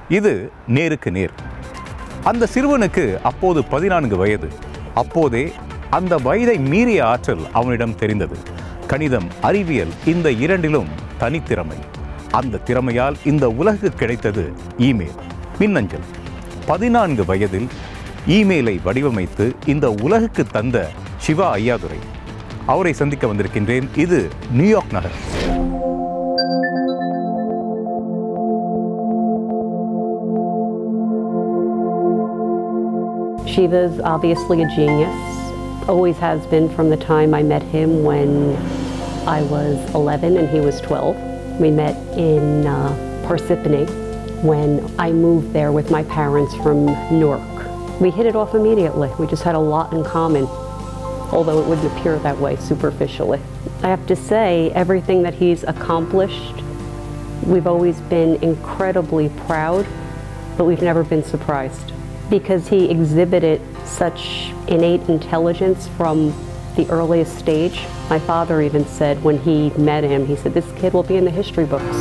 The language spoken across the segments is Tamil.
இது நேருக்கு நேர் அந்த சிறுவனுக்கு அப்போது பதினான்கு வயது அப்போதே அந்த வயதை மீறிய ஆற்றல் அவனிடம் தெரிந்தது கணிதம் அறிவியல் இந்த இரண்டிலும் தனித்திறமை அந்த திறமையால் இந்த உலகுக்கு கிடைத்தது இமெயில் மின்னஞ்சல் பதினான்கு வயதில் இமெயிலை வடிவமைத்து இந்த உலகுக்கு தந்த சிவா ஐயாதுரை அவரை சந்திக்க வந்திருக்கின்றேன் இது நியூயார்க் நகர் Shiva's obviously a genius, always has been from the time I met him when I was 11 and he was 12. We met in uh, Parsippany when I moved there with my parents from Newark. We hit it off immediately. We just had a lot in common, although it wouldn't appear that way superficially. I have to say, everything that he's accomplished, we've always been incredibly proud, but we've never been surprised because he exhibited such innate intelligence from the earliest stage. My father even said when he met him, he said, This kid will be in the history books.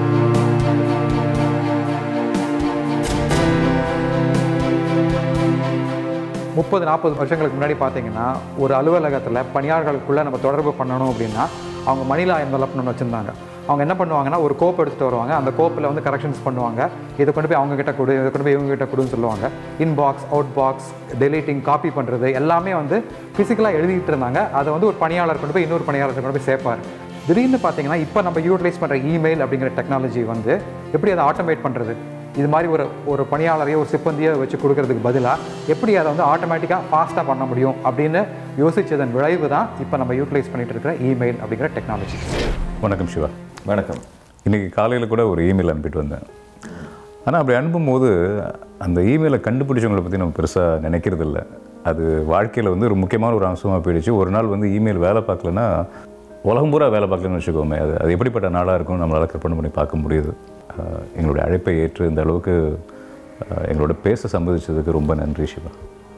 முப்பது நாற்பது வருஷங்களுக்கு முன்னாடி பார்த்தீங்கன்னா ஒரு அலுவலகத்தில் பணியாளர்களுக்குள்ளே நம்ம தொடர்பு பண்ணணும் அப்படின்னா அவங்க மணிலா என்வலப்னு ஒன்று வச்சுருந்தாங்க அவங்க என்ன பண்ணுவாங்கன்னா ஒரு கோப் எடுத்துகிட்டு வருவாங்க அந்த கோப்பில் வந்து கரெக்ஷன்ஸ் பண்ணுவாங்க இதை கொண்டு போய் அவங்க கிட்ட கொடு இதை கொண்டு போய் இவங்க கிட்ட கொடுன்னு சொல்லுவாங்க inbox outbox deleting copy பண்ணுறது எல்லாமே வந்து ஃபிசிக்கலாக எழுதிட்டு இருந்தாங்க அதை வந்து ஒரு பணியாளர் கொண்டு போய் இன்னொரு பணியாளர் கொண்டு போய் சேர்ப்பார் திடீர்னு பார்த்தீங்கன்னா இப்போ நம்ம யூட்டிலைஸ் பண்ணுற இமெயில் அப்படிங்கிற டெக்னாலஜி வந்து எப்படி அதை ஆட்டோமேட் பண்ணுறது இது மாதிரி ஒரு ஒரு பணியாளரையோ ஒரு சிப்பந்தியோ வச்சு கொடுக்கறதுக்கு பதிலாக எப்படி அதை வந்து ஆட்டோமேட்டிக்காக ஃபாஸ்ட்டாக பண்ண முடியும் அப்படின்னு யோசிச்சதன் விளைவு தான் இப்போ நம்ம யூட்டிலைஸ் பண்ணிட்டு இருக்கிற இமெயில் அப்படிங்கிற டெக்னாலஜி வணக்கம் சிவா வணக்கம் இன்றைக்கி காலையில் கூட ஒரு இமெயில் அனுப்பிட்டு வந்தேன் ஆனால் அப்படி அனுப்பும்போது அந்த இமெயிலை கண்டுபிடிச்சவங்களை பற்றி நம்ம பெருசாக நினைக்கிறது இல்ல அது வாழ்க்கையில் வந்து ஒரு முக்கியமான ஒரு அம்சமாக போயிடுச்சு ஒரு நாள் வந்து இமெயில் வேலை பார்க்கலன்னா உலகம் பூரா வேலை பார்க்கலன்னு வச்சுக்கோமே அது அது எப்படிப்பட்ட நாளாக இருக்கும் நம்மளால் கற்பனை பண்ணி பார்க்க முடியுது ஆஹ் எங்களுடைய அழைப்பை ஏற்று இந்த அளவுக்கு ஆஹ் எங்களோட பேச சம்மதிச்சதுக்கு ரொம்ப நன்றி சிவா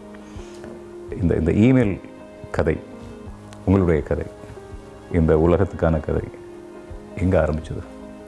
இந்த இந்த இமெயில் கதை உங்களுடைய கதை இந்த உலகத்துக்கான கதை எங்கே ஆரம்பிச்சது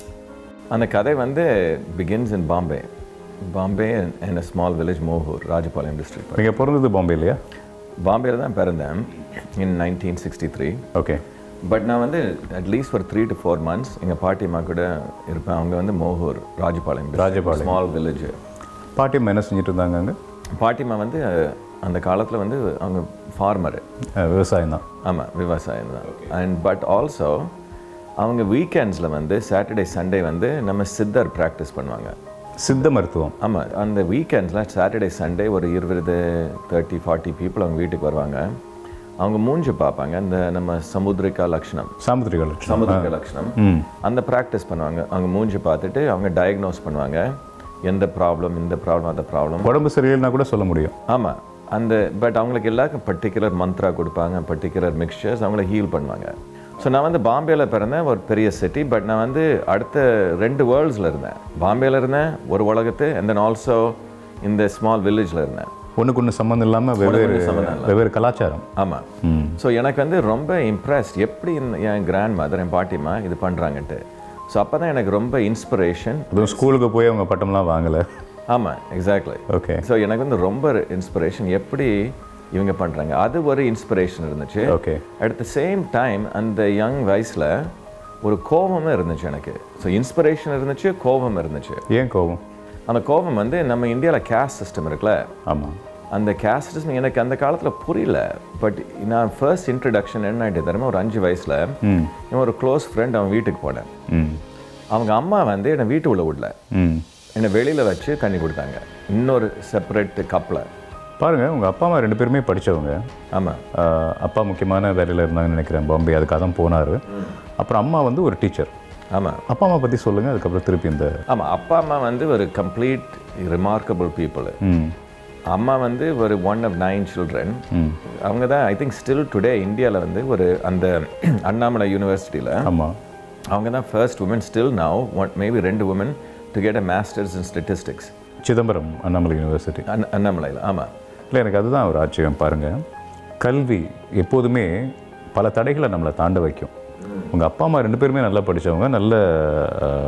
அந்த கதை வந்து begins in Bombay Bombay in a small village Mogur Rajapalayam district நீங்கள் பிறந்தது பாம்பே இல்லையா பாம்பேல தான் பிறந்தேன் in nineteen sixty three okay but நான் வந்து அட்லீஸ்ட் ஒரு த்ரீ டு ஃபோர் மந்த்ஸ் எங்கள் பாட்டியம்மா கூட இருப்பேன் அவங்க வந்து மோகூர் ராஜபாளையம் ராஜபாளையம். ஸ்மால் வில்லேஜ் பாட்டியம்மா என்ன செஞ்சுட்டு இருந்தாங்க அங்கே பாட்டியம்மா வந்து அந்த காலத்தில் வந்து அவங்க ஃபார்மரு விவசாயம் தான் ஆமாம் விவசாயம் தான் அண்ட் பட் ஆல்சோ அவங்க வீக்கெண்ட்ஸில் வந்து சாட்டர்டே சண்டே வந்து நம்ம சித்தர் ப்ராக்டிஸ் பண்ணுவாங்க சித்த மருத்துவம் ஆமாம் அந்த வீக்கெண்ட்ஸில் சாட்டர்டே சண்டே ஒரு இருபது தேர்ட்டி ஃபார்ட்டி பீப்புள் அவங்க வீட்டுக்கு வருவாங்க அவங்க மூஞ்சி பார்ப்பாங்க இந்த நம்ம சமுத்திரிகா லக்ஷணம் சாமுத்திரிக லட்சணம் சமுத்திரிகா லக்ஷணம் அந்த ப்ராக்டிஸ் பண்ணுவாங்க அவங்க மூஞ்சி பார்த்துட்டு அவங்க டயக்னோஸ் பண்ணுவாங்க எந்த ப்ராப்ளம் இந்த ப்ராப்ளம் அந்த ப்ராப்ளம் உடம்பு சரியில்லைனா கூட சொல்ல முடியும் ஆமாம் அந்த பட் அவங்களுக்கு எல்லாருக்கும் பர்டிகுலர் மந்த்ரா கொடுப்பாங்க பர்டிகுலர் மிக்சர்ஸ் அவங்கள ஹீல் பண்ணுவாங்க ஸோ நான் வந்து பாம்பேல பிறந்தேன் ஒரு பெரிய சிட்டி பட் நான் வந்து அடுத்த ரெண்டு வேர்ல்ட்ஸில் இருந்தேன் பாம்பேல இருந்தேன் ஒரு உலகத்து அண்ட் தென் ஆல்சோ இந்த ஸ்மால் வில்லேஜில் இருந்தேன் ஒண்ணுக்கு ஒன்று சம்மந்தம் இல்லாமல் வெவ்வேறு சம்மந்தம் இல்ல. வெவ்வேறு கலாச்சாரம் ஆமாம் ஸோ எனக்கு வந்து ரொம்ப இம்ப்ரெஸ்ட் எப்படி இந்த என் கிராண்ட் மதர் என் பாட்டிமா இது பண்ணுறாங்கன்ட்டு ஸோ அப்போ தான் எனக்கு ரொம்ப இன்ஸ்பிரேஷன் அதுவும் ஸ்கூலுக்கு போய் அவங்க பட்டம்லாம் வாங்கலை ஆமாம் எக்ஸாக்ட்லி ஓகே ஸோ எனக்கு வந்து ரொம்ப இன்ஸ்பிரேஷன் எப்படி இவங்க பண்ணுறாங்க அது ஒரு இன்ஸ்பிரேஷன் இருந்துச்சு okay at the same time அந்த யங் வயசில் ஒரு கோபமும் இருந்துச்சு எனக்கு ஸோ இன்ஸ்பிரேஷன் இருந்துச்சு கோபம் இருந்துச்சு ஏன் கோபம் அந்த கோபம் வந்து நம்ம இந்தியாவில் கேஸ்ட் சிஸ்டம் இருக்குல்ல ஆமாம் அந்த கேஸ்ட் சிஸ்டம் எனக்கு அந்த காலத்தில் புரியல பட் நான் ஃபர்ஸ்ட் இன்ட்ரடக்ஷன் என்ன ஆகிட்டு தரமா ஒரு அஞ்சு வயசில் ம் இவன் ஒரு க்ளோஸ் ஃப்ரெண்ட் அவன் வீட்டுக்கு போனேன் ம் அவங்க அம்மா வந்து என்னை வீட்டு உள்ள விடல ம் என்னை வெளியில் வச்சு தண்ணி கொடுத்தாங்க இன்னொரு செப்பரேட் கப்பில் பாருங்க உங்கள் அப்பா அம்மா ரெண்டு பேருமே படித்தவங்க ஆமாம் அப்பா முக்கியமான வேலையில் இருந்தாங்கன்னு நினைக்கிறேன் பாம்பே அதுக்காக தான் போனார் அப்புறம் அம்மா வந்து ஒரு டீச்சர் ஆமாம் அப்பா அம்மா பற்றி சொல்லுங்கள் அதுக்கப்புறம் திருப்பி இந்த ஆமாம் அப்பா அம்மா வந்து ஒரு கம்ப்ளீட் ரிமார்க்கபிள் பீப்புள் ம் அம்மா வந்து ஒரு ஒன் ஆஃப் நைன் சில்ட்ரன் ம் அவங்க தான் ஐ திங்க் ஸ்டில் டுடே இந்தியாவில் வந்து ஒரு அந்த அண்ணாமலை யூனிவர்சிட்டியில் ஆமாம் அவங்க தான் first woman still now one maybe ரெண்டு woman to get a masters in statistics Chidambaram Annamalai university அண்ண அண்ணாமலையில் ஆமாம் இல்லை எனக்கு அதுதான் ஒரு ஆச்சரியம் பாருங்கள் கல்வி எப்போதுமே பல தடைகளை நம்மளை தாண்ட வைக்கும் உங்கள் அப்பா அம்மா ரெண்டு பேருமே நல்லா படித்தவங்க நல்ல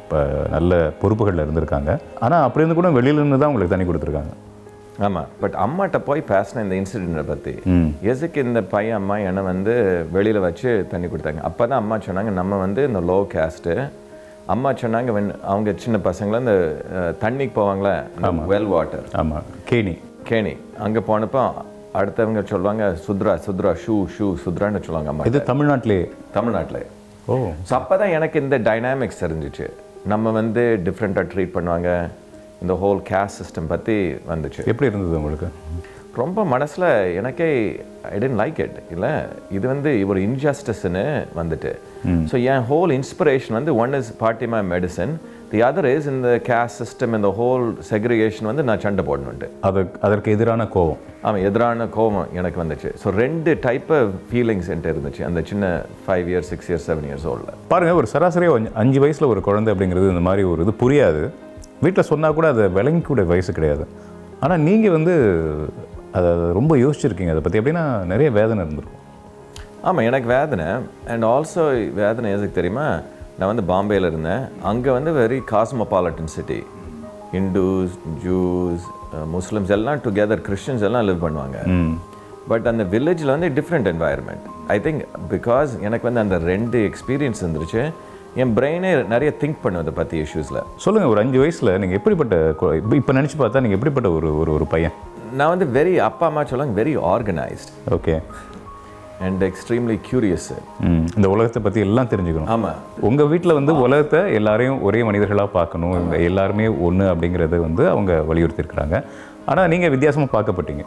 இப்போ நல்ல பொறுப்புகளில் இருந்திருக்காங்க ஆனால் அப்படி இருந்து கூட வெளியில இருந்து தான் உங்களுக்கு தண்ணி கொடுத்துருக்காங்க ஆமாம் பட் அம்மாட்ட போய் பேசின இந்த இன்சிடென்ட்டை பற்றி எதுக்கு இந்த பையன் அம்மா என்னை வந்து வெளியில் வச்சு தண்ணி கொடுத்தாங்க அப்போ தான் அம்மா சொன்னாங்க நம்ம வந்து இந்த லோ கேஸ்ட்டு அம்மா சொன்னாங்க when அவங்க சின்ன பசங்களாம் இந்த அஹ், தண்ணிக்கு போவாங்களே வெல் வாட்டர் ஆமாம் கேணி கேணி அங்கே போனப்போ அடுத்தவங்க சொல்லுவாங்க சுத்ரா சுத்ரா ஷூ ஷூ சுத்ரான்னு சொல்லுவாங்க அம்மா இது தமிழ்நாட்டிலே தமிழ்நாட்டில் ஓ ஸோ அப்போ தான் எனக்கு இந்த டைனாமிக்ஸ் தெரிஞ்சிச்சு நம்ம வந்து டிஃப்ரெண்ட்டாக ட்ரீட் பண்ணுவாங்க இந்த ஹோல் கேஸ்ட் சிஸ்டம் பற்றி வந்துச்சு எப்படி இருந்தது உங்களுக்கு ரொம்ப மனசில் எனக்கே ஐ டென்ட் லைக் இட் இல்லை இது வந்து ஒரு இன்ஜஸ்டிஸ்னு வந்துட்டு ஸோ என் ஹோல் இன்ஸ்பிரேஷன் வந்து ஒன் இஸ் பார்ட்டிமா மெடிசன் தி அதர் இஸ் இந்த கேஸ்ட் சிஸ்டம் இந்த ஹோல் செக்ரிகேஷன் வந்து நான் சண்டை போடணுன்ட்டு அது அதற்கு எதிரான கோபம் ஆமாம் எதிரான கோபம் எனக்கு வந்துச்சு ஸோ ரெண்டு டைப் ஆஃப் ஃபீலிங்ஸ் என்கிட்ட இருந்துச்சு அந்த சின்ன five years six years seven years ஓல்டில் பாருங்க ஒரு சராசரியாக அஞ்சு- அஞ்சு வயசில் ஒரு குழந்தை அப்படிங்கிறது இந்த மாதிரி ஒரு இது புரியாது வீட்டில் சொன்னால் கூட அதை விளங்கக்கூடிய வயசு கிடையாது ஆனால் நீங்கள் வந்து அதை ரொம்ப யோசிச்சிருக்கீங்க அதை பற்றி எப்படின்னா நிறைய வேதனை இருந்திருக்கும் ஆமாம் எனக்கு வேதனை அண்ட் ஆல்சோ வேதனை எதுக்கு தெரியுமா நான் வந்து பாம்பேயில் இருந்தேன் அங்கே வந்து very cosmopolitan city Hindus Jews Muslims எல்லாம் டுகெதர் கிறிஸ்டியன்ஸ் எல்லாம் லிவ் பண்ணுவாங்க பட் அந்த வில்லேஜில் வந்து different environment I think because எனக்கு வந்து அந்த ரெண்டு எக்ஸ்பீரியன்ஸ் இருந்துச்சு என் பிரெயினே நிறைய திங்க் பண்ணும் அதை பற்றி இஷ்யூஸில் சொல்லுங்கள் ஒரு அஞ்சு வயசில் நீங்கள் எப்படிப்பட்ட இப்போ இப்போ நினச்சி பார்த்தா நீங்கள் எப்படிப்பட்ட ஒரு ஒரு ஒரு பையன் நான் வந்து வெரி அப்பா அம்மா சொல்லுவாங்க very organised okay and extremely curious hmm இந்த உலகத்தை பற்றி எல்லாம் தெரிஞ்சுக்கணும் ஆமாம் உங்கள் வீட்டில் வந்து உலகத்தை எல்லாரையும் ஒரே மனிதர்களாக பார்க்கணும் இவங்க எல்லாருமே ஒன்று அப்படிங்கிறத வந்து அவங்க வலியுறுத்தியிருக்கிறாங்க ஆனால் நீங்கள் வித்தியாசமாக பார்க்கப்பட்டீங்க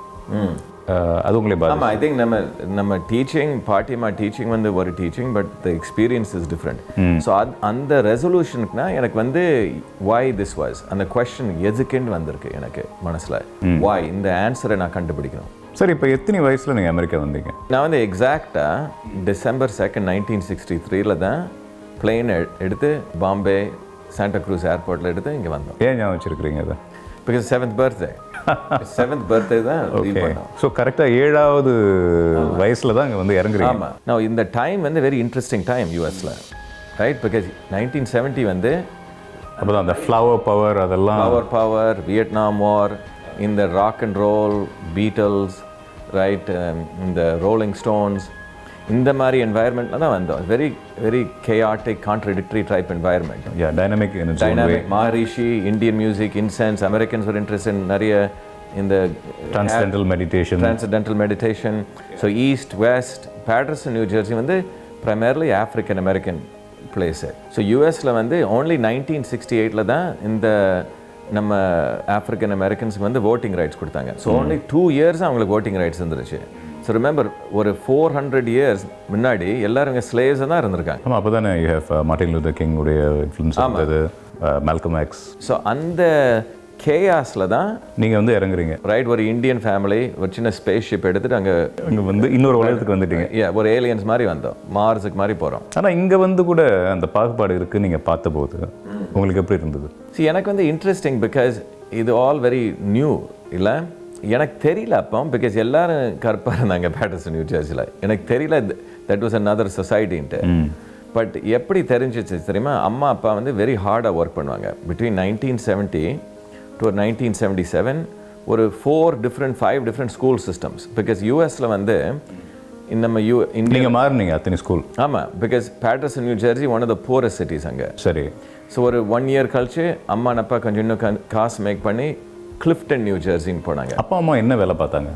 அஹ், அது உங்களை பாதி ஆமாம் ஐ திங்க் நம்ம நம்ம டீச்சிங் பாட்டிமா டீச்சிங் வந்து ஒரு teaching but the experience is different so அது அந்த ரெசல்யூஷனுக்குனா எனக்கு வந்து வாய் திஸ் வாஸ் அந்த கொஸ்டின் எதுக்குன்னு வந்திருக்கு எனக்கு மனசில் வாய் இந்த ஆன்சரை நான் கண்டுபிடிக்கணும் சரி இப்போ எத்தனை வயசில் நீங்கள் அமெரிக்கா வந்தீங்க நான் வந்து எக்ஸாக்டாக டிசம்பர் செகண்ட் நைன்டீன் சிக்ஸ்டி த்ரீல தான் பிளெயின் எடுத்து பாம்பே சாண்டா க்ரூஸ் ஏர்போர்ட்டில் எடுத்து இங்கே வந்தோம் ஏன் ஞாபகம் வச்சிருக்கிறீங்க அதை because seventh birthday seventh birthday தான் லீவ் ஓகே பண்ணோம் ஸோ கரெக்டாக ஏழாவது வயசில் தான் இங்கே வந்து இறங்குறீங்க ஆமாம் நான் இந்த டைம் வந்து வெரி இன்ட்ரெஸ்டிங் டைம் யூஎஸில் ரைட் பிகாஸ் நைன்டீன் செவன்ட்டி வந்து அப்போ தான் அந்த ஃப்ளவர் பவர் அதெல்லாம் பவர் பவர் வியட்நாம் வார் இந்த rock and roll Beatles right இந்த ரோலிங் ஸ்டோன்ஸ் இந்த மாதிரி என்வாயர்மெண்ட்டில் தான் வந்தோம் very very chaotic contradictory type environment yeah dynamic dynamic Maharishi Indian music incense Americans ஒரு இன்ட்ரெஸ்ட் நிறைய இந்த transcendental meditation transcendental meditation. So East, West, Patterson, New Jersey வந்து primarily African American place. So யூஎஸில் வந்து only நைன்டீன் சிக்ஸ்டி எயிட்டில் தான் இந்த நம்ம ஆஃப்ரிக்கன் அமெரிக்கன்ஸ்க்கு வந்து voting ரைட்ஸ் கொடுத்தாங்க ஸோ only டூ இயர்ஸ் அவங்களுக்கு voting ரைட்ஸ் இருந்துருச்சு ஸோ ரிமெம்பர் ஒரு ஃபோர் ஹண்ட்ரட் இயர்ஸ் முன்னாடி எல்லாரும் இங்கே ஸ்லேவ்ஸாக தான் இருந்திருக்காங்க ஆமாம் அப்போ தானே you have Martin Luther King உடைய இன்ஃப்ளூன்ஸ் இருந்தது மேல்கம் எக்ஸ் ஸோ அந்த கேயாஸில் தான் நீங்கள் வந்து இறங்குறீங்க ரைட் ஒரு இந்தியன் ஃபேமிலி ஒரு சின்ன ஸ்பேஸ் ஷிப் எடுத்துட்டு அங்கே அங்கே வந்து இன்னொரு உலகத்துக்கு வந்துட்டீங்க yeah, ஒரு ஏலியன்ஸ் மாதிரி வந்தோம் மார்ஸுக்கு மாதிரி போகிறோம் ஆனால் இங்கே வந்து கூட அந்த பாகுபாடு இருக்குன்னு நீங்கள் பார்த்தபோது உங்களுக்கு எப்படி இருந்தது see எனக்கு வந்து இன்ட்ரெஸ்டிங் பிகாஸ் இது ஆல் வெரி நியூ இல்லை எனக்கு தெரியல அப்போ பிகாஸ் எல்லாரும் கருப்பாக இருந்தாங்க பேட்டர்சன் நியூ ஜெர்சியில் எனக்கு தெரியல தட் வாஸ் another சொசைட்டின்ட்டு பட் எப்படி தெரிஞ்சிச்சு தெரியுமா அம்மா அப்பா வந்து வெரி ஹார்டாக ஒர்க் பண்ணுவாங்க between nineteen seventy to nineteen seventy seven ஒரு four different five different school systems because யூஎஸில் வந்து இந்த நம்ம யூ இந்தியா நீங்கள் மாறினீங்க அத்தனை ஸ்கூல் ஆமாம் because Paterson New Jersey one of the poorest cities அங்கே சரி ஸோ ஒரு ஒன் இயர் கழிச்சு அம்மா அப்பா கொஞ்சம் இன்னும் கா- காசு மேக் பண்ணி கிளிஃப்டன் நியூ ஜெர்சின்னு போனாங்க அப்பா அம்மா என்ன வேலை பார்த்தாங்க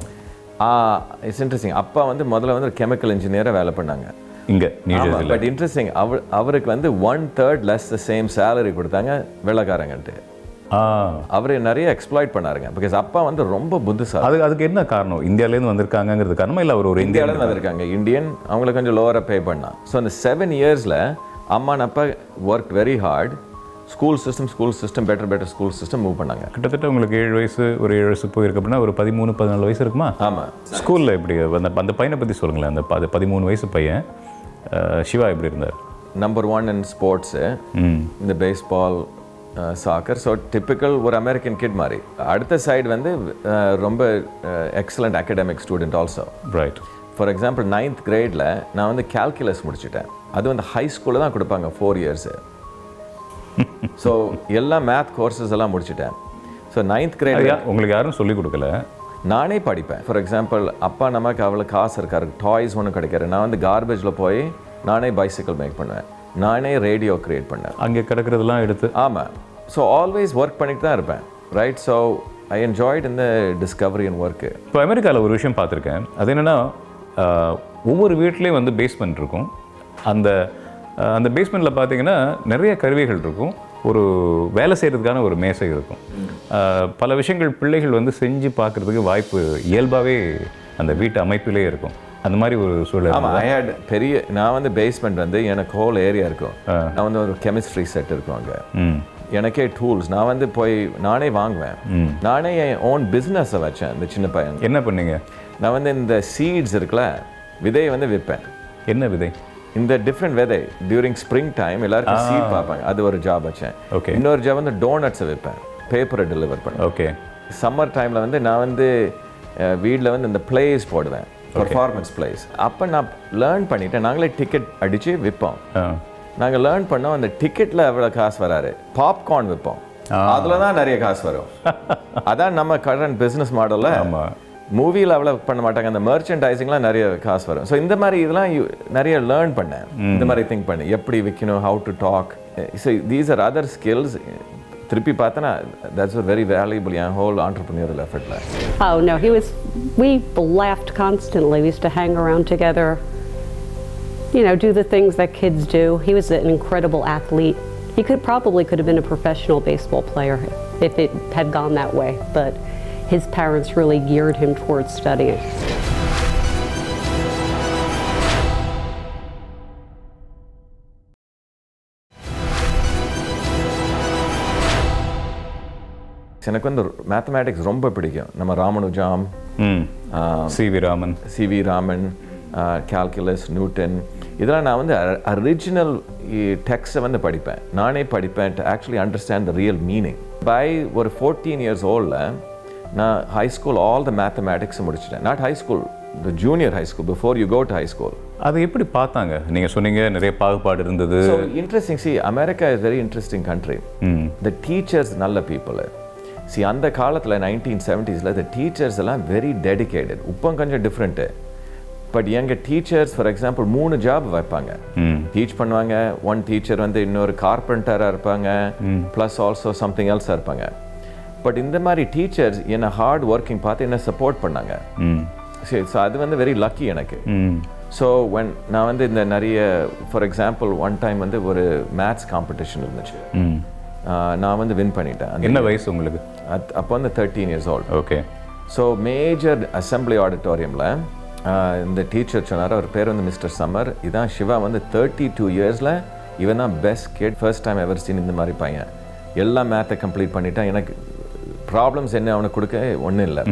இட்ஸ் இன்ட்ரெஸ்டிங் அப்பா வந்து முதல்ல வந்து கெமிக்கல் இன்ஜினியராக வேலை பண்ணாங்க இங்கே நியூ ஜெர்சியில் பட் இன்ட்ரெஸ்டிங் அவர் அவருக்கு வந்து one third less the same salary கொடுத்தாங்க வெள்ளக்காரங்கன்ட்டு ஆ அவர் நிறைய எக்ஸ்ப்ளாய்ட் பண்ணாருங்க பிகாஸ் அப்பா வந்து ரொம்ப புத்திசாலி அது அதுக்கு என்ன காரணம் இந்தியாவிலேருந்து வந்திருக்காங்கங்கிறது காரணமா இல்லை அவர் ஒரு இந்தியா இந்தியாவில் வந்திருக்காங்க இந்தியன் அவங்களுக்கு கொஞ்சம் லோவராக பே பண்ணா ஸோ அந்த செவன் இயர்ஸில் அம்மா அப்பா work very hard school system school system better better school system move பண்ணாங்க கிட்டத்தட்ட உங்களுக்கு ஏழு வயசு ஒரு ஏழு வயசு போயிருக்கு அப்படின்னா ஒரு பதிமூணு பதினாலு வயசு இருக்குமா ஆமாம் ஸ்கூலில் எப்படி அந்த அந்த பையனை பற்றி சொல்லுங்களேன் அந்த ப- பதிமூணு வயசு பையன் அஹ், சிவா எப்படி இருந்தார் number one in sports hmm இந்த பேஸ்பால் சாக்கர் ஸோ டிப்பிக்கல் ஒரு அமெரிக்கன் கிட் மாதிரி அடுத்த சைடு வந்து அஹ், ரொம்ப excellent academic student also right for example ninth கிரேடில் நான் வந்து கால்குலஸ் முடிச்சிட்டேன் அது வந்து ஹை ஸ்கூலில் தான் கொடுப்பாங்க ஃபோர் இயர்ஸு ஸோ எல்லா மேத் கோர்சஸ் எல்லாம் முடிச்சிட்டேன் ஸோ நைன்த் அது கிரேட் யா- உங்களுக்கு யாரும் சொல்லிக் கொடுக்கல நானே படிப்பேன் ஃபார் எக்ஸாம்பிள் அப்பா நமக்கு அவ்வளோ காசு இருக்காரு டாய்ஸ் ஒன்றும் கிடைக்காது நான் வந்து கார்பேஜில் போய் நானே பைசிக்கிள் மேக் பண்ணுவேன் நானே ரேடியோ கிரியேட் பண்ணேன் அங்கே கிடக்கிறதெல்லாம் எடுத்து ஆமாம் ஸோ ஆல்வேஸ் ஒர்க் பண்ணிட்டு தான் இருப்பேன் ரைட் ஸோ ஐ என்ஜாய்ட் இந்த டிஸ்கவரி அண்ட் ஒர்க்கு இப்போ அமெரிக்காவில் ஒரு விஷயம் பார்த்துருக்கேன் அது என்னென்னா ஒவ்வொரு வீட்லேயும் வந்து பேஸ்மெண்ட் இருக்கும் அந்த ஆஹ், அந்த பேஸ்மெண்ட்டில் பார்த்தீங்கன்னா நிறைய கருவிகள் இருக்கும் ஒரு வேலை செய்கிறதுக்கான ஒரு மேசை இருக்கும் ஆஹ், பல விஷயங்கள் பிள்ளைகள் வந்து செஞ்சு பார்க்குறதுக்கு வாய்ப்பு இயல்பாகவே அந்த வீட்டு அமைப்பிலே இருக்கும் அந்த மாதிரி ஒரு சூழல் ஆமாம் ஐ ஹேட் பெரிய நான் வந்து பேஸ்மெண்ட் வந்து எனக்கு ஹோல் ஏரியா இருக்கும் நான் வந்து ஒரு கெமிஸ்ட்ரி செட் இருக்கும் அங்கே ம் எனக்கே டூல்ஸ் நான் வந்து போய் நானே வாங்குவேன் நானே என் ஓன் பிஸ்னஸை வச்சேன் இந்த சின்ன பையன் என்ன பண்ணீங்க நான் வந்து இந்த சீட்ஸ் இருக்குல்ல விதையை வந்து விற்பேன் என்ன விதை இந்த டிஃப்ரெண்ட் விதை டியூரிங் ஸ்ப்ரிங் டைம் எல்லாருக்கும் சீட் பார்ப்பாங்க அது ஒரு ஜாப் வச்சேன் Okay. இன்னொரு ஜாப் வந்து டோனட்ஸை விற்பேன் பேப்பரை டெலிவர் பண்ணேன் ஓகே சம்மர் டைமில் வந்து நான் வந்து வீட்டில் வந்து இந்த பிளேஸ் போடுவேன் பர்ஃபார்மன்ஸ் பிளேஸ் அப்போ நான் லேர்ன் பண்ணிட்டேன் நாங்களே டிக்கெட் அடித்து விற்போம் ஆ நாங்கள் லேர்ன் பண்ணோம் அந்த டிக்கெட்டில் எவ்வளோ காசு வராரு பாப்கார்ன் விற்போம் அதில் தான் நிறைய காசு வரும் அதான் நம்ம கரண்ட் பிஸ்னஸ் மாடலில் ஆமாம் மூவியில் அவ்வளோ பண்ண மாட்டாங்க அந்த மெர்ச்சன்டைசிங்லாம் நிறைய காசு வரும் ஸோ இந்த மாதிரி இதெல்லாம் you- நிறைய லேர்ன் பண்ணேன் இந்த மாதிரி திங்க் பண்ணி எப்படி விற்கணும் how to talk so these are other skills திருப்பி பார்த்தனா தட்ஸ் a வெரி வேல்யூபிள் என் ஹோல் ஆண்டர்பிரினியரல் எஃபர்ட்டில் Oh no, he was. We laughed constantly. We used to hang around together. You know, do the things that kids do. He was an incredible athlete. He could probably could have been a professional baseball player if it had gone that way, but his parents really geared him towards studying. எனக்கு வந்து மேத்தமேட்டிக்ஸ் ரொம்ப பிடிக்கும் நம்ம ராமனுஜாம் ம் C V Raman C V Raman calculus Newton இதெல்லாம் நான் வந்து ஒரிஜினல் டெக்ஸ்ட்டை வந்து படிப்பேன் நானே படிப்பேன் to actually understand the real meaning by ஒரு ஃபோர்டீன் இயர்ஸ் ஓல்டில் நான் high school all the mathematics முடிச்சிட்டேன் not high school the junior high school before you go to high school அதை எப்படி பார்த்தாங்க நீங்கள் சொன்னீங்க நிறைய பாகுபாடு இருந்தது so interesting see America is very interesting country the teachers நல்ல பீப்புள் சி அந்த காலத்தில் நைன்டீன் செவன்ட்டீஸில் த டீச்சர்ஸ் எல்லாம் வெரி டெடிகேட்டட் இப்போ கொஞ்சம் டிஃப்ரெண்ட்டு பட் எங்கள் டீச்சர்ஸ் ஃபார் எக்ஸாம்பிள் மூணு ஜாப் வைப்பாங்க டீச் பண்ணுவாங்க ஒன் டீச்சர் வந்து இன்னொரு கார்பெண்டராக இருப்பாங்க ப்ளஸ் ஆல்சோ சம்திங் எல்ஸாக இருப்பாங்க பட் இந்த மாதிரி டீச்சர்ஸ் என்னை ஹார்ட் ஒர்க்கிங் பார்த்து என்ன சப்போர்ட் பண்ணாங்க ம் சரி ஸோ அது வந்து வெரி லக்கி எனக்கு ம் ஸோ when நான் வந்து இந்த நிறைய ஃபார் எக்ஸாம்பிள் ஒன் டைம் வந்து ஒரு மேத்ஸ் காம்படிஷன் இருந்துச்சு ம் ஆஹ் நான் வந்து வின் பண்ணிட்டேன் அந்த என்ன வயசு உங்களுக்கு அத்- அப்போ வந்து thirteen years old okay so major assembly ஆடிட்டோரியமில் இந்த டீச்சர் சொன்னார் அவர் பேர் வந்து மிஸ்டர் சம்மர் இதான் சிவா வந்து தேர்ட்டி டூ இயர்ஸில் இவன் தான் best cat first time ever seen இந்த மாதிரி பையன் எல்லா மேத்தை கம்ப்ளீட் பண்ணிட்டான் எனக்கு ப்ராப்ளம்ஸ் என்ன அவனுக்கு கொடுக்க ஒன்றும் இல்லை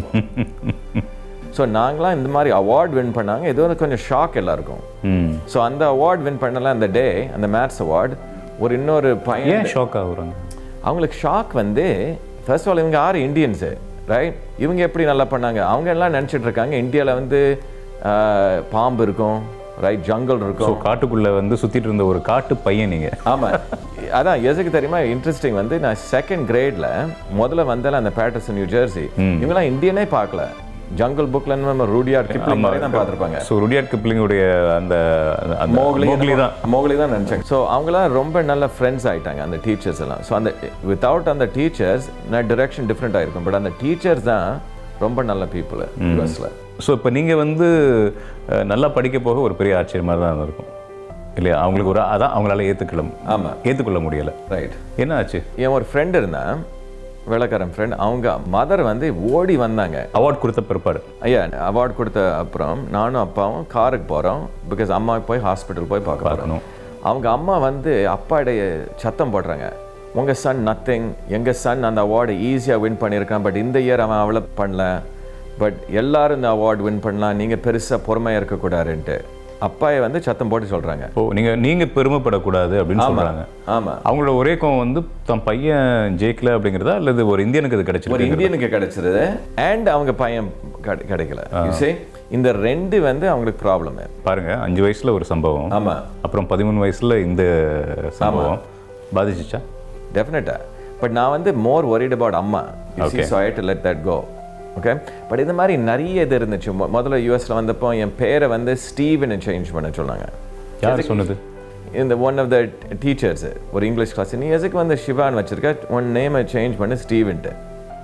ஸோ நாங்களாம் இந்த மாதிரி அவார்ட் வின் பண்ணாங்க ஏதோ ஒரு கொஞ்சம் ஷாக் எல்லாருக்கும் ம் ஸோ அந்த அவார்ட் வின் பண்ணல அந்த டே அந்த மேத்ஸ் அவார்ட் ஒரு இன்னொரு பையன் ஏன் ஷாக் ஆகுறாங்க அவங்களுக்கு ஷாக் வந்து ஃபர்ஸ்ட் ஆல் இவங்க ஆறு இந்தியன்ஸு ரைட் இவங்க எப்படி நல்லா பண்ணாங்க அவங்க எல்லாம் நினச்சிட்டு இருக்காங்க இந்தியாவில் வந்து ஆஹ், பாம்பு இருக்கும் ரைட் ஜங்கல் ஸோ இருக்கும் காட்டுக்குள்ள வந்து சுத்திட்டு இருந்த ஒரு காட்டு பையன் நீங்க ஆமாம் அதான் எதுக்கு தெரியுமா இன்ட்ரெஸ்டிங் வந்து நான் செகண்ட் கிரேட்ல முதல்ல வந்தால அந்த பேட்டர்சன் நியூ ஜெர்சி இவங்கெல்லாம் இந்தியனே பார்க்கல ஜங்கல் புக்ல நம்ம ரூடியார்ட் கிப்ளிங் மாதிரி தான் பார்த்துருப்பாங்க ஸோ ருடியார்ட் கிப்ளிங்குடைய அந்த அந்த மோக்லி மோக்லி தான் மோக்லி தான் நினச்சாங்க ஸோ அவங்களாம் ரொம்ப நல்ல ஃப்ரெண்ட்ஸ் ஆயிட்டாங்க அந்த டீச்சர்ஸ் எல்லாம் ஸோ அந்த வித்தவுட் அந்த டீச்சர்ஸ் நான் டிரெக்ஷன் டிஃப்ரெண்ட் ஆயிருக்கும் பட் அந்த டீச்சர்ஸ் தான் ரொம்ப நல்ல பீப்புள் யூஎஸ்ல ஸோ இப்போ நீங்கள் வந்து அஹ், நல்லா படிக்க போக ஒரு பெரிய ஆச்சரியமாக தான் இருக்கும் இல்லையா அவங்களுக்கு ஒரு அதான் அவங்களால ஏற்றுக்கல ஆமா. ஏற்றுக்கொள்ள முடியலை ரைட் என்ன ஆச்சு என் ஒரு ஃப்ரெண்ட் இருந்தான் வெள்ளக்காரன் ஃப்ரெண்ட் அவங்க மதர் வந்து ஓடி வந்தாங்க அவார்ட் கொடுத்த பிற்பாடு ஐயா அவார்ட் கொடுத்த அப்புறம் நானும் அப்பாவும் காருக்கு போகிறோம் பிகாஸ் அம்மா போய் ஹாஸ்பிட்டல் போய் பார்க்க போகிறோம் பார்க்கணும் அவங்க அம்மா வந்து அப்பாடைய சத்தம் போடுறாங்க உங்கள் சன் நத்திங் எங்கள் சன் அந்த அவார்டு ஈஸியாக வின் பண்ணியிருக்கான் பட் இந்த இயர் அவன் அவ்வளோ பண்ணல பட் எல்லாரும் இந்த அவார்டு வின் பண்ணலாம் நீங்கள் பெருசாக பொறுமையாக இருக்கக்கூடாதுன்ட்டு அப்பாயை வந்து சத்தம் போட்டு சொல்கிறாங்க ஓ நீங்கள் நீங்கள் பெருமைப்படக்கூடாது அப்படின்னு சொல்கிறாங்க ஆமாம் அவங்களோட ஒரே கோவம் வந்து தன் பையன் ஜெயிக்கல அப்படிங்கிறதா அல்லது ஒரு இந்தியனுக்கு அது ஒரு கிடைச்சிருக்கு இந்தியனுக்கு கிடைச்சிருது அண்ட் அவங்க பையன் கிடை- கிடைக்கல You see? இந்த ரெண்டு வந்து அவங்களுக்கு ப்ராப்ளம் பாருங்க அஞ்சு வயசுல ஒரு சம்பவம் ஆமா அப்புறம் பதிமூணு வயசுல இந்த சம்பவம் பாதிச்சிச்சா டெஃபினட்டா பட் நான் வந்து மோர் ஒரிட் அபவுட் அம்மா Okay. So I to let that go okay but இந்த மாதிரி நிறைய இது இருந்துச்சு மொ- முதல்ல யூஎஸ்ல வந்தப்போ என் பேரை வந்து ஸ்டீவன் சேஞ்ச் பண்ண சொன்னாங்க யார் சொன்னது இந்த ஒன் ஆஃப் த டீச்சர்ஸ் ஒரு இங்கிலீஷ் கிளாஸ் நீ எதுக்கு வந்து சிவான் வச்சிருக்க ஒன் நேமை சேஞ்ச் பண்ணு ஸ்டீவன்ட்டு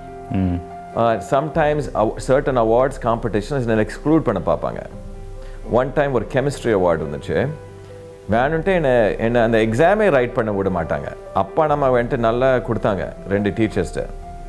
ம் சம்டைம்ஸ் சர்டன் அவார்ட்ஸ் காம்படிஷன்ஸ் என்ன எக்ஸ்க்ளூட் பண்ண பார்ப்பாங்க ஒன் டைம் ஒரு கெமிஸ்ட்ரி அவார்டு வந்துச்சு வேணுன்ட்டு என்னை என்னை அந்த எக்ஸாமே ரைட் பண்ண விட மாட்டாங்க அப்பா நம்ம வந்துட்டு நல்லா கொடுத்தாங்க ரெண்டு டீச்சர்ஸ்ட்டு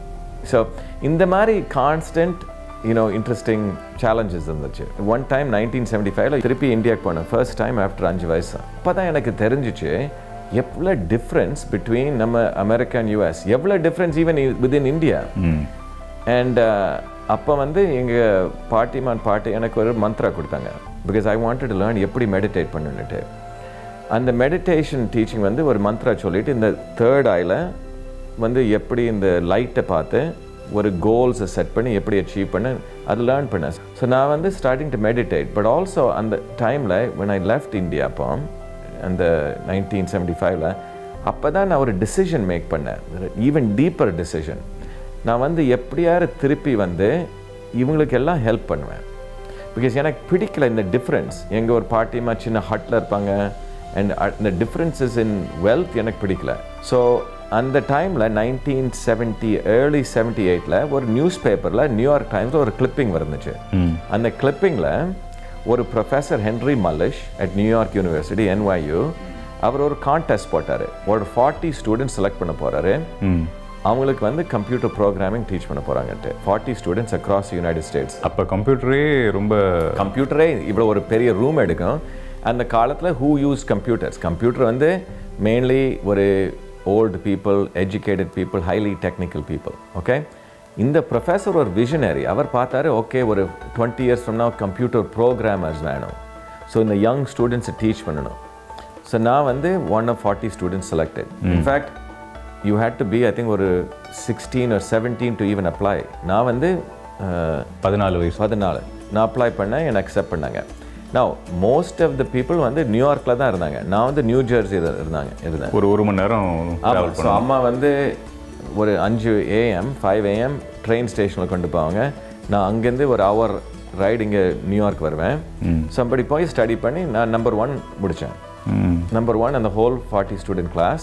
ஸோ இந்த மாதிரி கான்ஸ்டன்ட் யூனோ இன்ட்ரெஸ்டிங் சேலஞ்சஸ் இருந்துச்சு ஒன் டைம் நைன்டீன் செவன்டி ஃபைவ்ல திருப்பி இந்தியாவுக்கு போனேன் ஃபர்ஸ்ட் டைம் ஆஃப்டர் அஞ்சு வயசு அப்போ தான் எனக்கு தெரிஞ்சிச்சு எவ்வளோ டிஃப்ரென்ஸ் பிட்வீன் நம்ம அமெரிக்கன் யூஎஸ் எவ்வளோ difference even within India hmm and அப்போ வந்து எங்கள் பாட்டிமான் பாட்டி எனக்கு ஒரு மந்த்ரா கொடுத்தாங்க because I wanted to learn எப்படி மெடிடேட் பண்ணுன்னுட்டு அந்த மெடிடேஷன் டீச்சிங் வந்து ஒரு மந்த்ரா சொல்லிட்டு இந்த தேர்ட் ஐல வந்து எப்படி இந்த லைட்டை பார்த்து ஒரு கோல்ஸை செட் பண்ணி எப்படி அச்சீவ் பண்ண அது லேர்ன் பண்ணேன் ஸோ நான் வந்து starting to meditate but also அந்த டைமில் when ஐ left இந்தியா அப்போ அந்த நைன்டீன் செவன்டி ஃபைவ்ல அப்போ தான் நான் ஒரு டிசிஷன் மேக் பண்ணேன் ஈவன் டீப்பர் டிசிஷன் நான் வந்து எப்படியாரு திருப்பி வந்து இவங்களுக்கு எல்லாம் ஹெல்ப் பண்ணுவேன் பிகாஸ் எனக்கு பிடிக்கல இந்த டிஃப்ரென்ஸ் எங்கள் ஒரு பாட்டிமா சின்ன ஹட்டில் இருப்பாங்க அண்ட் இந்த டிஃப்ரென்சஸ் இன் வெல்த் எனக்கு பிடிக்கல ஸோ அந்த டைமில் நைன்டீன் செவன்ட்டி ஏர்லி செவன்ட்டி எயிட்டில் ஒரு நியூஸ் பேப்பரில் நியூயார்க் டைம்ஸில் ஒரு கிளிப்பிங் வந்துச்சு அந்த கிளிப்பிங்கில் ஒரு professor Henry Mullish at New York university NYU அவர் ஒரு கான்டெஸ்ட் போட்டார் ஒரு ஃபார்ட்டி ஸ்டூடெண்ட்ஸ் செலக்ட் பண்ண போகிறாரு ம் அவங்களுக்கு வந்து கம்ப்யூட்டர் ப்ரோக்ராமிங் டீச் பண்ண போகிறாங்கன்ட்டு forty students across United States அப்போ கம்ப்யூட்டரே ரொம்ப கம்ப்யூட்டரே இவ்வளோ ஒரு பெரிய ரூம் எடுக்கும் அந்த காலத்தில் ஹூ யூஸ் கம்ப்யூட்டர்ஸ் கம்ப்யூட்டர் வந்து மெயின்லி ஒரு old people educated people highly technical people okay இந்த ப்ரொஃபஸர் ஒரு விஷனரி அவர் பார்த்தாரு ஓகே ஒரு twenty years from now computer programmers வேணும் ஸோ இந்த யங் ஸ்டூடெண்ட்ஸை டீச் பண்ணணும் ஸோ நான் வந்து one of forty students selected in fact you had to be I think ஒரு சிக்ஸ்டீன் ஒரு செவன்டீன் டு ஈவன் அப்ளை நான் வந்து அஹ், பதினாலு வயசு பதினாலு நான் அப்ளை பண்ணேன் என்னை அக்செப்ட் பண்ணாங்க நான் மோஸ்ட் ஆஃப் த பீப்புள் வந்து நியூயார்க்கில் தான் இருந்தாங்க நான் வந்து நியூ ஜெர்சியில் இருந்தாங்க இருந்தேன் ஒரு ஒரு மணி நேரம் ட்ராவல் ஆமாம் ஸோ அம்மா வந்து ஒரு அஞ்சு ஏஎம் ஃபைவ் ஏஎம் ட்ரெயின் ஸ்டேஷனில் கொண்டு போவாங்க நான் அங்கேருந்து ஒரு ஹவர் ரைடு இங்கே நியூயார்க் வருவேன் ஸோ அப்படி போய் ஸ்டடி பண்ணி நான் நம்பர் ஒன் முடித்தேன் ம் நம்பர் ஒன் அந்த whole forty student class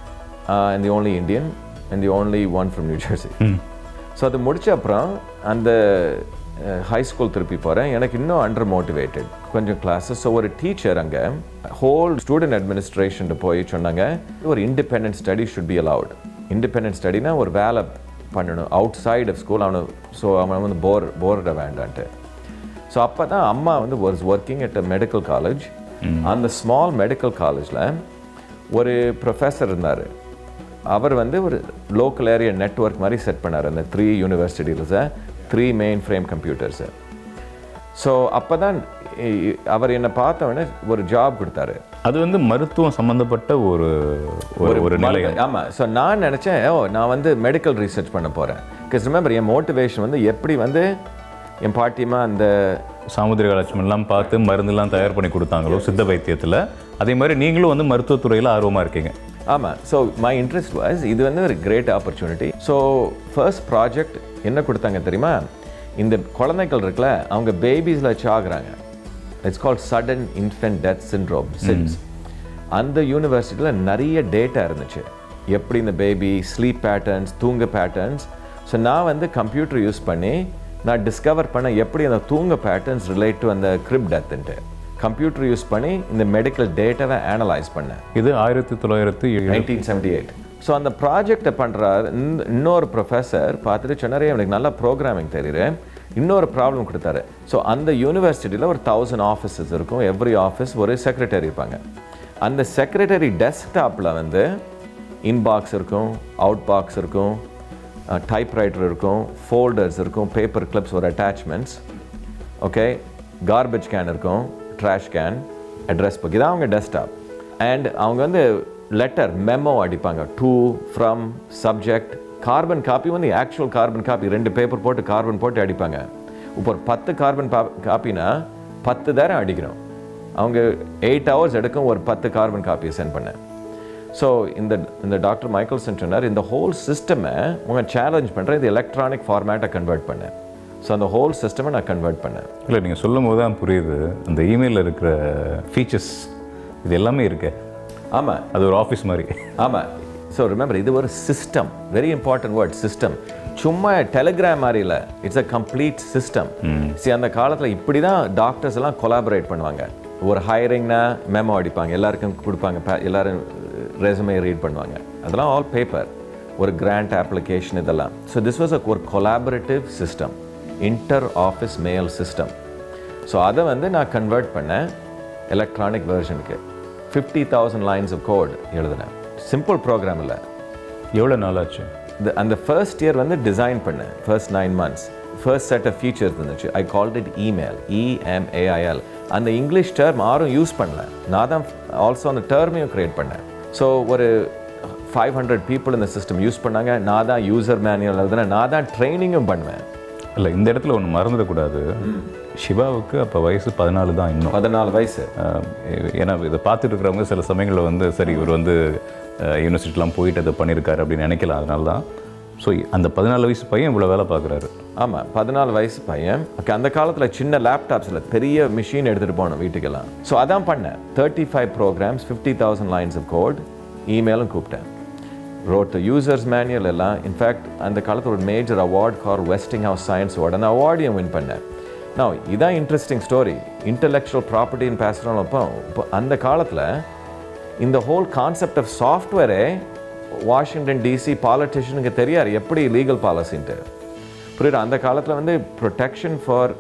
and the only Indian and the only one from New Jersey so அது முடிச்ச அப்புறம் அந்த ஹை ஸ்கூல் திருப்பி போகிறேன் எனக்கு இன்னும் அண்டர் மோட்டிவேட்டட் கொஞ்சம் கிளாஸஸ் ஸோ ஒரு டீச்சர் அங்கே ஹோல் ஸ்டூடெண்ட் அட்மினிஸ்ட்ரேஷன் போய் சொன்னாங்க ஒரு independent study should be allowed independent ஸ்டடினா ஒரு வேலை பண்ணணும் அவுட் சைட் ஆஃப் ஸ்கூல் அவனை ஸோ அவன் வந்து போர் போர்ட வேண்டான்ட்டு ஸோ அப்போ தான் அம்மா வந்து was working at a medical college அந்த ஸ்மால் மெடிக்கல் காலேஜில் ஒரு ப்ரொஃபஸர் இருந்தார் அவர் வந்து ஒரு லோக்கல் ஏரியா நெட்வொர்க் மாதிரி செட் பண்ணார் அந்த த்ரீ யூனிவர்சிட்டிஸை three mainframe computers so அப்போ தான் அவர் என்னை பார்த்தவொடனே ஒரு ஜாப் கொடுத்தாரு அது வந்து மருத்துவம் சம்பந்தப்பட்ட ஒரு ஒரு ஒரு நிலை ஆமாம் ஸோ நான் நினச்சேன் ஓ நான் வந்து மெடிக்கல் ரிசர்ச் பண்ண போகிறேன் பிகாஸ் ரிமெம்பர் என் மோட்டிவேஷன் வந்து எப்படி வந்து என் பாட்டிமா அந்த சாமுதிரிக லட்சுமி எல்லாம் பார்த்து மருந்தெல்லாம் தயார் பண்ணி கொடுத்தாங்களோ சித்த வைத்தியத்தில் அதே மாதிரி நீங்களும் வந்து மருத்துவத்துறையில் ஆர்வமாக இருக்கீங்க ஆமாம் ஸோ மை இன்ட்ரெஸ்ட் வாஸ் இது வந்து ஒரு great opportunity so first project என்ன கொடுத்தாங்க தெரியுமா இந்த குழந்தைகள் இருக்குல்ல அவங்க பேபிஸில் வச்சு ஆகுறாங்க it's call sudden infant death syndrome since அந்த யூனிவர்சிட்டியில் நிறைய டேட்டா இருந்துச்சு எப்படி இந்த பேபி ஸ்லீப் பேட்டர்ன்ஸ் தூங்க பேட்டர்ன்ஸ் ஸோ நான் வந்து கம்ப்யூட்டர் யூஸ் பண்ணி நான் டிஸ்கவர் பண்ண எப்படி அந்த தூங்க பேட்டர்ன்ஸ் ரிலேட் டு அந்த கிரிப் டெத்துன்ட்டு கம்ப்யூட்டர் யூஸ் பண்ணி இந்த மெடிக்கல் டேட்டாவை அனலைஸ் பண்ணேன் இது ஆயிரத்தி தொள்ளாயிரத்தி நைன்டீன் செவன்டி எயிட் ஸோ அந்த ப்ராஜெக்டை பண்ணுறாரு இன்னொரு ப்ரொஃபஸர் பார்த்துட்டு சொன்னாரே எனக்கு நல்லா ப்ரோக்ராமிங் தெரியுது இன்னொரு ப்ராப்ளம் கொடுத்தாரு ஸோ அந்த யூனிவர்சிட்டியில் ஒரு தௌசண்ட் ஆஃபீஸஸ் இருக்கும் எவ்ரி ஆஃபீஸ் ஒரு செக்ரட்டரி இருப்பாங்க அந்த செக்ரட்டரி டெஸ்க்டாப்பில் வந்து இன்பாக்ஸ் இருக்கும் அவுட் பாக்ஸ் இருக்கும் டைப்ரைட்டர் இருக்கும் ஃபோல்டர்ஸ் இருக்கும் பேப்பர் கிளிப்ஸ் ஒரு அட்டாச்மெண்ட்ஸ் ஓகே கார்பேஜ் கேன் இருக்கும் ட்ராஷ் கேன் அட்ரஸ் புக் இதான் அவங்க டெஸ்க்டாப் அண்ட் அவங்க வந்து லெட்டர் மெமோ அடிப்பாங்க to from subject carbon copy வந்து ஆக்சுவல் கார்பன் காப்பி ரெண்டு பேப்பர் போட்டு கார்பன் போட்டு அடிப்பாங்க இப்போ ஒரு பத்து கார்பன் காப்பினா பத்து தரம் அடிக்கணும் அவங்க எயிட் ஹவர்ஸ் எடுக்கும் ஒரு பத்து கார்பன் காப்பியை சென்ட் பண்ண ஸோ இந்த இந்த டாக்டர் மைக்கேல்சன் சொன்னார் இந்த ஹோல் சிஸ்டமை உங்கள் சேலஞ்ச் பண்ணுறேன் இது எலக்ட்ரானிக் ஃபார்மேட்டை கன்வெர்ட் பண்ணேன் ஸோ அந்த ஹோல் சிஸ்டமை நான் கன்வெர்ட் பண்ணேன் இல்லை நீங்கள் சொல்லும் போது தான் புரியுது அந்த இமெயிலில் இருக்கிற ஃபீச்சர்ஸ் இது எல்லாமே இருக்கு ஆமாம் அது ஒரு ஆஃபீஸ் மாதிரி ஆமாம் ஸோ ரிமெம்பர் இது ஒரு system very important word system சும்மா டெலிகிராம் மாதிரி இல்லை இட்ஸ் அ கம்ப்ளீட் சிஸ்டம் சரி அந்த காலத்தில் இப்படி தான் டாக்டர்ஸ் எல்லாம் கொலாபரேட் பண்ணுவாங்க ஒரு ஹையரிங்னா மெமோ அடிப்பாங்க எல்லாருக்கும் கொடுப்பாங்க pa- எல்லாரும் ரெசுமே ரீட் பண்ணுவாங்க அதெல்லாம் ஆல் பேப்பர் ஒரு கிராண்ட் அப்ளிகேஷன் இதெல்லாம் ஸோ திஸ் வாஸ் அ ஒரு collaborative system inter office mail system so அதை வந்து நான் கன்வெர்ட் பண்ணேன் எலக்ட்ரானிக் வெர்ஷனுக்கு fifty thousand lines of code எழுதினேன் சிம்பிள் ப்ரோக்ராம் இல்லை எவ்வளோ நாளாச்சு இந்த அந்த ஃபர்ஸ்ட் இயர் வந்து டிசைன் பண்ணேன் first nine months first set of features இருந்துச்சு I called it email E M A I L அந்த இங்கிலீஷ் டேர்ம் யாரும் யூஸ் பண்ணல நான் தான் ஆல்சோ அந்த டேர்மையும் க்ரியேட் பண்ணேன் ஸோ ஒரு ஃபைவ் ஹண்ட்ரட் பீப்புள் இந்த சிஸ்டம் யூஸ் பண்ணாங்க நான் தான் யூசர் மேனுவல் எழுதுனேன் நான் தான் ட்ரைனிங்கும் பண்ணுவேன் இல்லை இந்த இடத்துல ஒன்று மறந்துடக்கூடாது சிவாவுக்கு அப்போ வயசு பதினாலு தான் இன்னும் பதினாலு வயசு ஆஹ் ஏன்னா இதை பார்த்துட்டு இருக்கிறவங்க சில சமயங்களில் வந்து சரி இவர் வந்து யூனிவர்சிட்டிலாம் போயிட்டு அதை பண்ணியிருக்காரு அப்படின்னு நினைக்கலாம் அதனால தான் ஸோ அந்த பதினாலு வயசு பையன் இவ்வளோ வேலை பார்க்குறாரு ஆமாம் பதினாலு வயசு பையன் ஓகே அந்த காலத்தில் சின்ன லேப்டாப்ஸில் பெரிய மிஷின் எடுத்துகிட்டு போனோம் வீட்டுக்கெல்லாம் ஸோ அதான் பண்ணேன் thirty five programs fifty thousand lines of code இமெயிலும் கூப்பிட்டேன் ரோட் யூசர்ஸ் மேனுவல் எல்லாம் இன்ஃபேக்ட் அந்த காலத்தில் ஒரு மேஜர் அவார்ட் கார் வெஸ்டிங் ஹவுஸ் சயின்ஸ் அவார்டு அந்த அவார்டையும் வின் பண்ணேன் நான் இதான் இன்ட்ரெஸ்டிங் ஸ்டோரி இன்டெலெக்சுவல் ப்ராப்பர்ட்டின்னு பேசுகிறோம் அப்போ இப்போ அந்த காலத்தில் இந்த ஹோல் கான்செப்ட் ஆஃப் சாஃப்ட்வேரே வாஷிங்டன் டிசி பாலிட்டிஷியனுக்கு தெரியாது எப்படி லீகல் பாலிசின்ட்டு புரியுது அந்த காலத்தில் வந்து protection for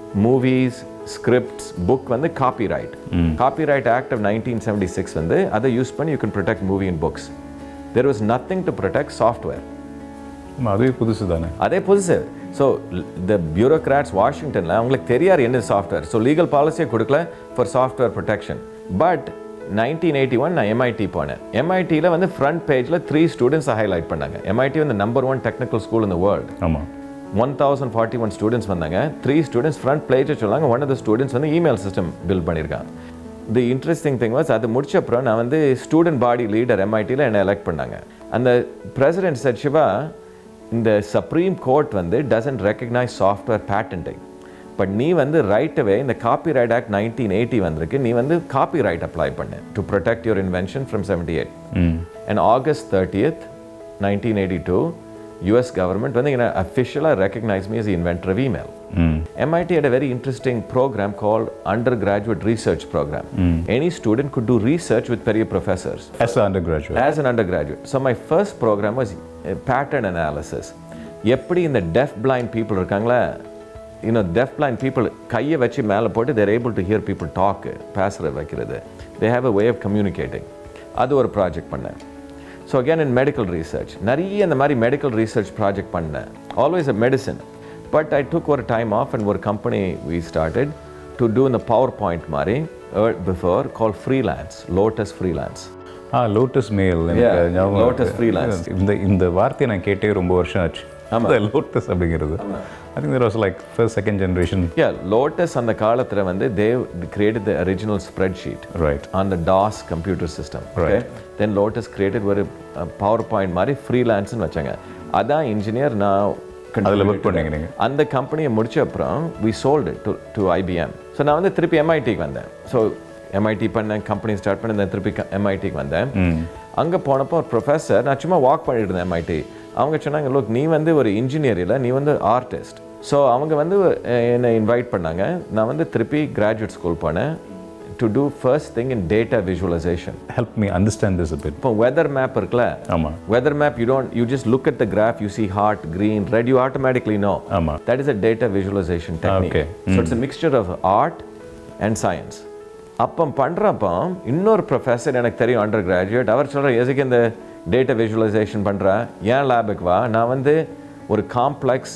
movies scripts book வந்து copyright copyright act of nineteen seventy six வந்து அதை யூஸ் பண்ணி you can protect movie and books there was nothing to protect software ஆமா, அதுவே புதுசு தானே அதே புதுசு ஸோ த பியூரோக்ராட்ஸ் வாஷிங்டனில் அவங்களுக்கு தெரியாது என்ன சாஃப்ட்வேர் ஸோ லீகல் பாலிசியை கொடுக்கல for software protection but nineteen eighty one நான் எம்ஐடி போனேன் எம்ஐடியில் வந்து ஃப்ரண்ட் பேஜில் த்ரீ ஸ்டூடெண்ட்ஸை ஹைலைட் பண்ணாங்க எம்ஐடி வந்து நம்பர் ஒன் டெக்னிக்கல் ஸ்கூல் இந்த வேர்ல்டு ஆமாம் one thousand forty one students வந்தாங்க த்ரீ ஸ்டூடெண்ட்ஸ் ஃப்ரண்ட் பேஜை சொன்னாங்க ஒன் ஆஃப் த ஸ்டூடெண்ட்ஸ் வந்து இமெயில் சிஸ்டம் பில்ட் பண்ணியிருக்காங்க தி இன்ட்ரெஸ்டிங் திங் வாஸ் அது முடிச்ச அப்புறம் நான் வந்து ஸ்டூடெண்ட் பாடி லீடர் எம்ஐடியில் என்னை எலெக்ட் பண்ணாங்க அந்த பிரசிடென்ட் said சிவா இந்த சுப்ரீம் கோர்ட் வந்து doesn't recognise software patenting but நீ வந்து ரைட்டவே இந்த copyright act nineteen eighty வந்திருக்கு நீ வந்து காப்பி ரைட் அப்ளை பண்ணு to protect your invention from seventy eight and August thirtieth nineteen eighty two US government வந்து என்ன அஃபிஷியலாக recognise me as the inventor of email. MIT had a very interesting program called undergraduate research program. Any student could do research with பெரிய professors. as an undergraduate As an undergraduate. So my first program was uh, pattern analysis. எப்படி இந்த deaf blind people இருக்காங்களா you know deaf blind people கையை வச்சு மேலே போட்டு they're able to hear people talk பேசுகிற வைக்கிறது they have a way of communicating அது ஒரு ப்ராஜெக்ட் பண்ணேன் so again in medical research நிறைய இந்த மாதிரி மெடிக்கல் ரிசர்ச் ப்ராஜெக்ட் பண்ணேன் always a medicine but I took ஒரு டைம் ஆஃப் அண்ட் ஒரு company we started to do இந்த பவர் பாயிண்ட் மாதிரி before call freelance Lotus freelance ah Lotus mail Yeah, எனக்கு ஞாபகம் Lotus இருக்கு. freelance. இந்த இந்த வார்த்தையை நான் கேட்டே ரொம்ப வருஷம் ஆச்சு ஆமா. லோட்டஸ் அப்படிங்கிறது I think was like first second generation yeah Lotus அந்த காலத்தில் வந்து they've created the original spreadsheet right on the DOS computer system. Okay? Then Lotus created ஒரு பவர் பாயிண்ட் மாதிரி ஃப்ரீலான்ஸ்னு வச்சாங்க அதான் இன்ஜினியர் நான் அதுல work contributed பண்ணீங்க நீங்க. அந்த கம்பெனியை முடிச்ச அப்புறம் we sold to to IBM so நான் வந்து திருப்பி எம்ஐடிக்கு வந்தேன் ஸோ எம்ஐடி பண்ணேன் கம்பெனி ஸ்டார்ட் பண்ணி நான் திருப்பி எம்ஐடிக்கு வந்தேன் அங்கே போனப்போ ஒரு ப்ரொஃபஸர் நான் சும்மா வாக் பண்ணிட்டு இருந்தேன் எம்ஐடி அவங்க சொன்னாங்க லோக் நீ வந்து ஒரு இன்ஜினியர் இல்லை நீ வந்து ஆர்டிஸ்ட் ஸோ அவங்க வந்து அஹ், என்னை இன்வைட் பண்ணாங்க நான் வந்து திருப்பி கிராஜுவேட் ஸ்கூல் போனேன் to do first thing in data visualisation help me understand this bit இப்போ வெதர் மேப் இருக்குல்ல ஆமா weather map you don't you just look at the graph you see hot green red you automatically know ஆமா. that is a data visualization technique Okay. so it's a mixture of art and science அப்போ பண்ணுறப்போ இன்னொரு ப்ரொஃபஸர் எனக்கு தெரியும் அண்டர் கிராஜுவேட் அவர் சொல்கிற எதுக்கு இந்த டேட்டா விஷுவலைசேஷன் பண்ணுற ஏன் லேபுக்கு வா நான் வந்து ஒரு காம்ப்ளெக்ஸ்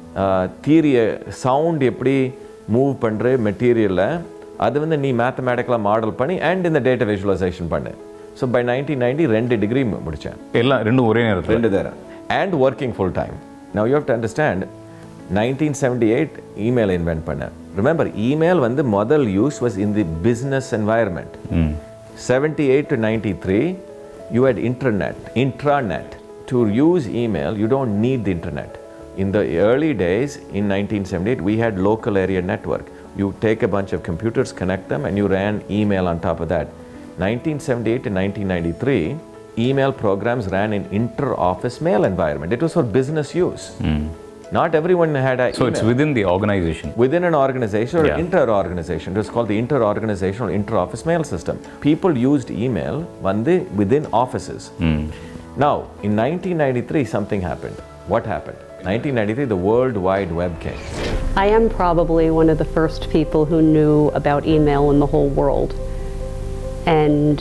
தீரிய சவுண்ட் எப்படி மூவ் பண்ணுற மெட்டீரியலில் அது வந்து நீ மேத்தமேட்டிக்கலாக மாடல் பண்ணி அண்ட் இந்த டேட்டா விஷுவலைசேஷன் பண்ணு ஸோ பை நைன்டீன் நைன்டி ரெண்டு டிகிரி முடித்தேன் எல்லாம் ரெண்டும் ஒரே நேரத்தில் ரெண்டு தரம் and working full time now you have to understand nineteen seventy eight email invent பண்ணேன் ரிமெம்பர் இமெயில் வந்து முதல் use was in the business environment seventy eight to ninety three you had internet, intranet. To use email, you don't need the internet. In the early days, in 1978, we had local area network. You take a bunch of computers, connect them, and you ran email on top of that. 1978 to 1993, email programs ran in inter-office mail environment. It was for business use. Not everyone had a So it's email. within the organization. within an organization or Yeah. inter-organization. It was called the inter-organizational inter-office mail system. People used email வந்து within offices. Now, in 1993, something happened. What happened? 1993, the World Wide Web came. I am probably one of the first people who knew about email in the whole world. And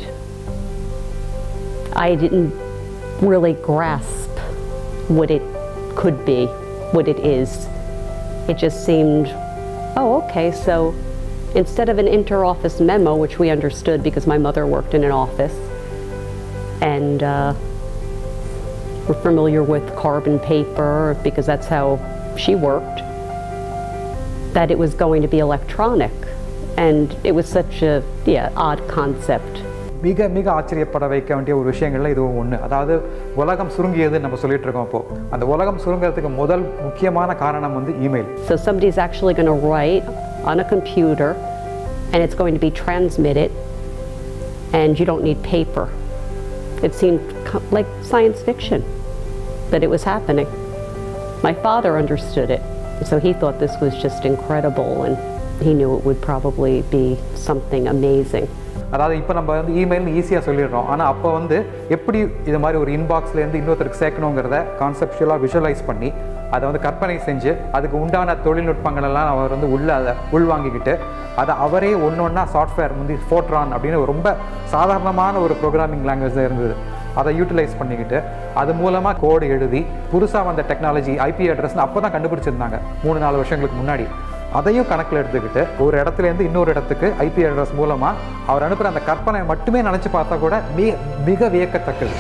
I didn't really grasp what it could be, what it is. It just seemed, oh, okay, so instead of an inter office memo, which we understood because my mother worked in an office, and uh, we're familiar with carbon paper because that's how she worked that it was going to be electronic. And it was such a yeah, odd concept. மிக மிக ஆச்சரியப்பட வைக்க வேண்டிய ஒரு விஷயங்கள்ல இதுவும் ஒன்று அதாவது உலகம் சுருங்கியதுன்னு நம்ம சொல்லிட்டு இருக்கோம் இப்போ அந்த உலகம் சுருங்கிறதுக்கு முதல் முக்கியமான காரணம் வந்து email So somebody's actually going to write on a computer and it's going to be transmitted and you don't need paper. It seemed co- like science fiction that it was happening. My father understood it, so he thought this was just incredible and he knew it would probably be something amazing. அதாவது இப்போ நம்ம வந்து இமெயில்னு ஈஸியாக சொல்லிடுறோம் ஆனால் அப்போ வந்து எப்படி இது மாதிரி ஒரு இன்பாக்ஸ்லேருந்து இன்னொருத்தருக்கு சேர்க்கணுங்கிறத கான்செப்ஷுவலாக விஷுவலைஸ் பண்ணி அதை வந்து கற்பனை செஞ்சு அதுக்கு உண்டான தொழில்நுட்பங்கள் எல்லாம் அவர் வந்து உள்ள அதை உள்வாங்கிக்கிட்டு அதை அவரே ஒன்று ஒன்றா சாஃப்ட்வேர் வந்து ஃபோட்ரான் அப்படின்னு ஒரு ரொம்ப சாதாரணமான ஒரு ப்ரோக்ராமிங் லாங்குவேஜ் தான் இருந்தது அதை யூட்டிலைஸ் பண்ணிக்கிட்டு அது மூலமாக கோடு எழுதி புதுசாக வந்த டெக்னாலஜி ஐபி அட்ரஸ்னு அப்போ தான் கண்டுபிடிச்சிருந்தாங்க மூணு நாலு வருஷங்களுக்கு முன்னாடி அதையும் கணக்கில் எடுத்துக்கிட்டு ஒரு இடத்துலேருந்து இன்னொரு இடத்துக்கு ஐபி அட்ரஸ் மூலமாக அவர் அனுப்புகிற அந்த கற்பனை மட்டுமே நினச்சி பார்த்தா கூட மிக மிக வியக்கத்தக்கது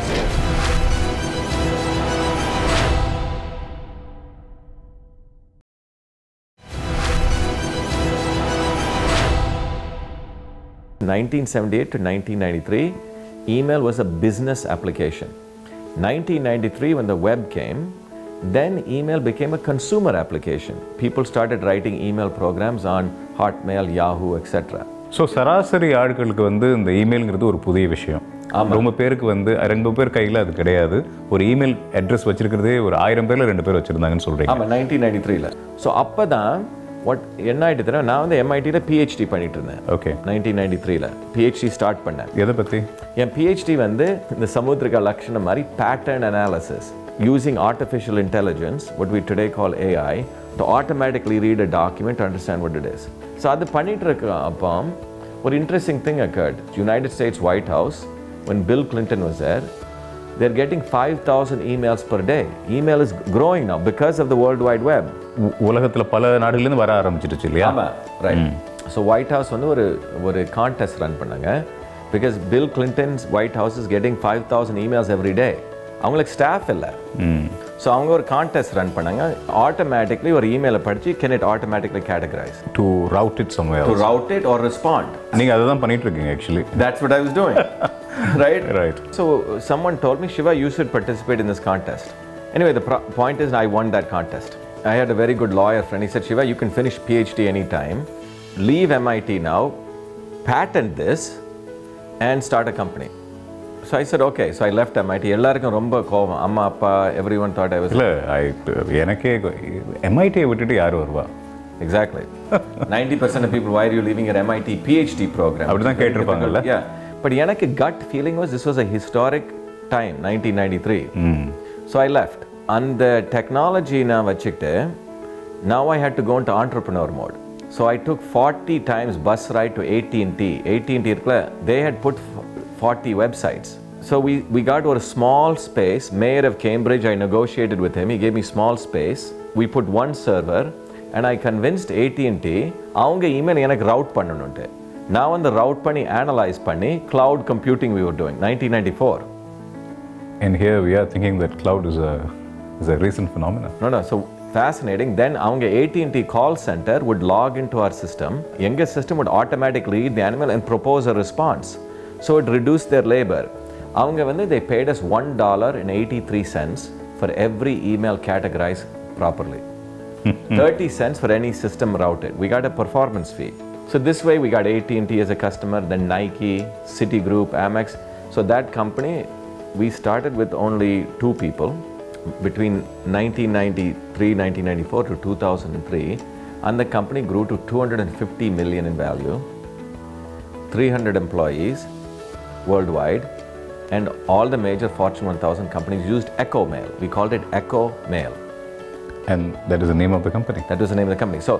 Nineteen seventy-eight to nineteen ninety-three, email was a business application. Nineteen ninety-three, when the web came, then email became a consumer application. People started writing email programs on Hotmail, Yahoo, etc. So சராசரி ஆட்களுக்கு வந்து இந்த இமெயிலுங்கிறது ஒரு புதிய விஷயம் ரொம்ப பேருக்கு வந்து ரெண்டு பேர் கையில் அது கிடையாது ஒரு இமெயில் அட்ரஸ் வச்சிருக்கிறதே ஒரு ஆயிரம் பேர்ல ரெண்டு பேர் வச்சிருந்தாங்கன்னு சொல்றீங்க ஆமாம் நைன்டீன் நைன்டி த்ரீல ஸோ அப்போ தான் வாட் என்ன ஆகிட்டு தெரியும் நான் வந்து எம்ஐடியில் பிஹெச்டி பண்ணிட்டு இருந்தேன் ஓகே நைன்டீன் நைன்டி த்ரீல பிஹெச்டி ஸ்டார்ட் பண்ணேன் எதை பத்தி என் பிஹெச்டி வந்து இந்த சமுத்திரிகா லக்ஷணம் மாதிரி pattern analysis using artificial intelligence what we today call AI to automatically read a document to understand what it is. So அது பண்ணிட்டு இருக்க அப்போ ஒரு interesting thing occurred. United States White House, when Bill Clinton was there, they're getting 5,000 emails per day. Email is growing now because of the World Wide Web. உ- உலகத்துல பல நாடுகள்லேருந்து வர ஆரம்பிச்சிருச்சு இல்லையா ஆமாம் ரைட் ஸோ ஒயிட் ஹவுஸ் வந்து ஒரு ஒரு கான்டெஸ்ட் ரன் பண்ணாங்க because Bill Clinton's White House is getting five thousand emails every day அவங்களுக்கு ஸ்டாஃப் இல்லை ஸோ அவங்க ஒரு கான்டெஸ்ட் ரன் பண்ணாங்க ஆட்டோமேட்டிக்லி ஒரு இமெயிலை படிச்சு can it automatically categorise to route it somewhere to route it or respond நீங்க அதை தான் பண்ணிட்டு இருக்கீங்க actually That's what I was doing. right? Right. So someone told me, Shiva, you should participate in this contest. Anyway, the pro- point is, I won that contest. I had a very good lawyer friend. He said, Shiva, you can finish PhD anytime. Leave MIT now, patent this, and start a company. So I said, okay. So I left MIT. எல்லாருக்கும் ரொம்ப கோவம் அம்மா அப்பா everyone thought I was இல்ல I- எனக்கே எம்ஐடியை விட்டுட்டு யார் வருவா Exactly. 90% of people, why are you leaving your MIT PhD program? அப்படிதான் கேட்டிருப்பாங்கல்ல? Yeah. But எனக்கு gut feeling was this was a historic time, 1993. So I left. அந்த டெக்னாலஜி நான் வச்சுக்கிட்டு now I had to go into entrepreneur mode. So I took 40 times bus ride to AT&T. AT&T இருக்குல்ல, they had put 40 websites. So we, we got a small space. Mayor of Cambridge, I negotiated with him. He gave me small space. We put one server and I convinced AT&T அவங்க email எனக்கு route பண்ணணும்ட்டு நான் வந்து route பண்ணி analyze பண்ணி cloud computing we were doing 1994 And here we are thinking that cloud is a is a recent phenomenon. No, no. So fascinating. Then அவங்க AT&T call center would log into our system. எங்க system would automatically read the animal and propose a response. So it reduced their labor. அவங்க வந்து they paid us one dollar and eighty three cents for every email categorise properly 30 cents for any system routed. We got a performance fee. So this way we got AT&T as a customer, then Nike, Citigroup, Amex. So that company, we started with only two people between 1993, 1994 to 2003. And the company grew to 250 million in value, 300 employees worldwide, and all the major Fortune 1000 companies used Echo Mail. We called it Echo Mail. And that is the name of the company That was the name of the company. So,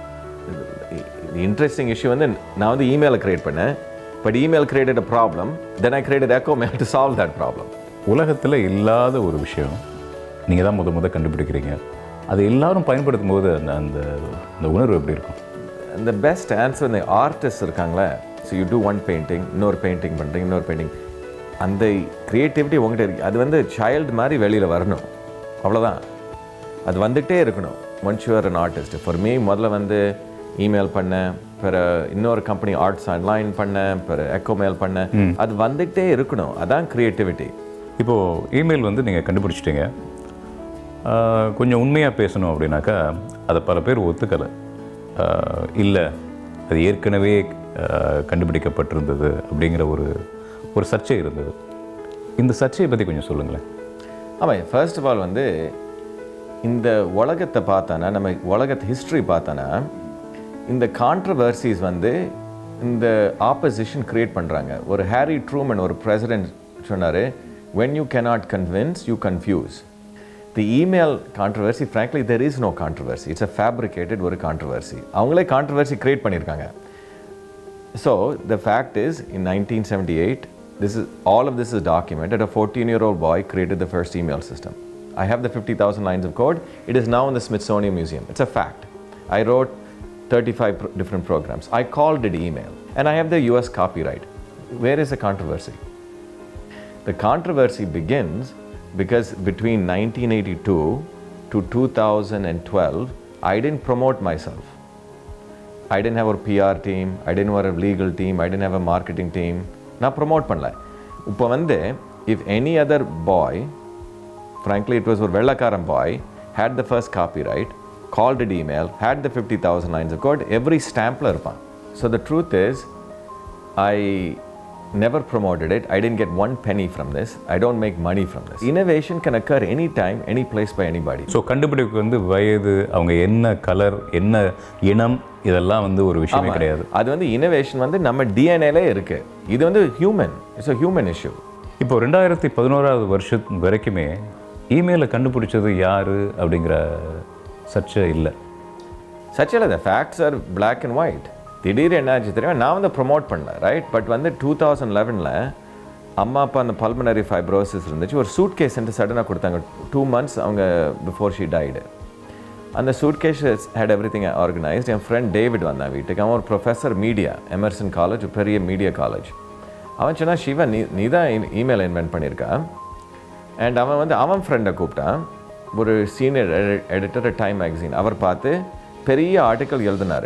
the interesting issue வந்து நான் வந்து இமெயிலை கிரியேட் பண்ணேன் but email created a problem then I created Echo Mail to solve that problem உலகத்தில் இல்லாத ஒரு விஷயம் நீங்கள் தான் முத முத கண்டுபிடிக்கிறீங்க அது எல்லாரும் பயன்படுத்தும் போது அந்த அந்த அந்த உணர்வு எப்படி இருக்கும் இந்த பெஸ்ட் ஆன்சர் இந்த ஆர்டிஸ்ட் இருக்காங்களே so you do one painting இன்னொரு பெயிண்டிங் பண்ணுறீங்க இன்னொரு பெயிண்டிங் அந்த க்ரியேட்டிவிட்டி உங்கள்கிட்ட இருக்கு அது வந்து சைல்டு மாதிரி வெளியில் வரணும் அவ்வளோதான் அது வந்துகிட்டே இருக்கணும் once you're an artist for me முதல்ல வந்து இமெயில் பண்ணேன் பிற இன்னொரு கம்பெனி ஆர்ட்ஸ் ஆன்லைன் பண்ணேன் பிற எக்கோ மெயில் பண்ணேன் அது வந்துகிட்டே இருக்கணும் அதான் க்ரியேட்டிவிட்டி இப்போது இமெயில் வந்து நீங்கள் கண்டுபிடிச்சிட்டீங்க ஆஹ், கொஞ்சம் உண்மையாக பேசணும் அப்படின்னாக்கா அதை பல பேர் ஒத்துக்கலை இல்லை அது ஏற்கனவே ஆஹ், கண்டுபிடிக்கப்பட்டிருந்தது அப்படிங்கிற ஒரு ஒரு சர்ச்சை இருந்தது இந்த சர்ச்சையை பற்றி கொஞ்சம் சொல்லுங்களேன் ஆமாம் ஃபர்ஸ்ட் ஆஃப் ஆல் வந்து இந்த உலகத்தை பார்த்தானா நம்ம உலகத்து ஹிஸ்ட்ரி பார்த்தானா இந்த கான்ட்ரவர்சிஸ் வந்து இந்த ஆப்போசிஷன் கிரியேட் பண்ணுறாங்க ஒரு ஹாரி ட்ரூமன் ஒரு பிரசிடென்ட் சொன்னார் when you cannot convince you confuse the email controversy frankly there is no controversy it's a fabricated ஒரு கான்ட்ரவர்சி அவங்களே கான்ட்ரவர்சி கிரியேட் பண்ணியிருக்காங்க So the fact is, in 1978, this is all of this is documented. A 14-year-old boy created the first email system. I have the 50,000 lines of code. It is now in the Smithsonian Museum. It's a fact. I wrote 35 pro- different programs. I called it email, and I have the U.S. copyright. Where is the controversy? The controversy begins because between 1982 to 2012, I didn't promote myself. I didn't have a PR team, I didn't have a legal team, I didn't have a marketing team. நான் ப்ரொமோட் பண்ணல இப்போ வந்து if any other boy frankly it was ஒரு வெள்ளக்காரன் பாய் had the first copyright called it email had the 50000 lines of code every stampல இருப்பான் so the truth is I never promoted it I didn't get one penny from this I don't make money from this innovation can occur anytime any place by anybody so கண்டுபிடிப்பு வந்து வயது அவங்க என்ன கலர் என்ன இனம் இதெல்லாம் வந்து ஒரு விஷயமே ஆமா. கிடையாது அது வந்து இனோவேஷன் வந்து நம்ம டிஎன்ஏலே இருக்கு இது வந்து human it's a human issue இப்போ ரெண்டாயிரத்தி பதினோராவது வருஷம் வரைக்குமே இமெயிலை கண்டுபிடிச்சது யாரு அப்படிங்கிற சர்ச்சை இல்லை சச்சில் the facts are black and white திடீர் என்னாச்சு தெரியுமா நான் வந்து ப்ரொமோட் பண்ணல ரைட் பட் வந்து டூ தௌசண்ட் லெவனில் அம்மா அப்பா அந்த பல்மனரி ஃபைப்ரோசிஸ் இருந்துச்சு ஒரு சூட் கேஸ் சடனாக கொடுத்தாங்க டூ மந்த்ஸ் அவங்க பிஃபோர் ஷீ டைடு அந்த suit case had everything organised என் ஃப்ரெண்ட் டேவிட் வந்தான் வீட்டுக்கு அவன் ஒரு ப்ரொஃபஸர் மீடியா எமர்சன் காலேஜ் பெரிய மீடியா காலேஜ் அவன் சொன்னா சிவா நீ நீ தான் இமெயில் இன்வென்ட் பண்ணியிருக்கா அண்ட் அவன் வந்து அவன் ஃப்ரெண்டை கூப்பிட்டான் ஒரு சீனியர் எடிட்டர் டைம் மேகசின் அவர் பார்த்து பெரிய ஆர்டிக்கல் எழுதினாரு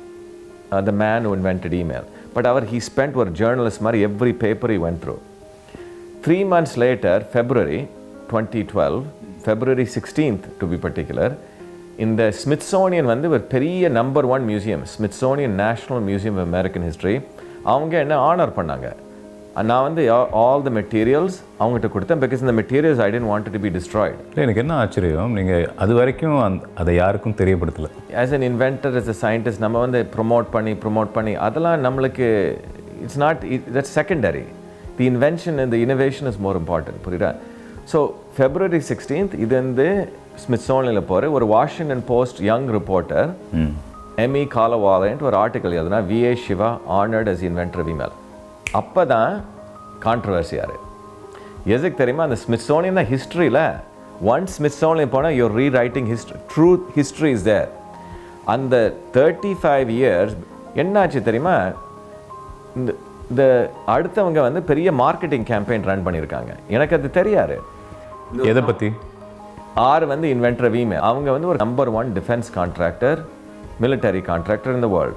the man who invented email but அவர் he spent ஒரு ஜேர்னலிஸ்ட் மாதிரி every paper he went through three months later February twenty twelve February sixteenth to be particular இந்த ஸ்மித்சோனியன் வந்து ஒரு பெரிய number one museum Smithsonian National Museum of American History அவங்க என்ன ஆனர் பண்ணாங்க நான் வந்து ஆல் த மெட்டீரியல்ஸ் அவங்ககிட்ட கொடுத்தேன் பிகாஸ் இந்த materials I didn't want to be destroyed இல்லை எனக்கு என்ன ஆச்சரியம் நீங்கள் அது வரைக்கும் அந்த அதை யாருக்கும் தெரியப்படுத்தலை as an inventor as a scientist நம்ம வந்து ப்ரொமோட் பண்ணி ப்ரொமோட் பண்ணி அதெல்லாம் நம்மளுக்கு it's not that's secondary the invention இந்த இனோவேஷன் இஸ் மோர் இம்பார்ட்டன்ட் புரியுதா ஸோ ஃபெப்ரவரி சிக்ஸ்டீன்த் இது வந்து ஸ்மித்சோனியில் போகிற ஒரு வாஷிங்டன் போஸ்ட் யங் ரிப்போர்ட்டர் எம்இ காலவாலன்ட்டு ஒரு ஆர்டிக்கல் எதுனா விஏ Shiva honoured as inventor of email அப்போ தான் கான்ட்ரவர்சி யாரு எதுக்கு தெரியுமா அந்த ஸ்மித்சோனியன் தான் ஹிஸ்ட்ரியில் ஒன் ஸ்மித்சோனியன் போனால் you're rewriting history truth history is there அந்த தேர்ட்டி ஃபைவ் இயர்ஸ் என்னாச்சு தெரியுமா இந்த இந்த அடுத்தவங்க வந்து பெரிய மார்க்கெட்டிங் கேம்பெயின் ரன் பண்ணியிருக்காங்க எனக்கு அது தெரியாது எதை பற்றி ஆறு வந்து இன்வென்டர் வீமே அவங்க வந்து ஒரு number one defence contractor military contractor in the world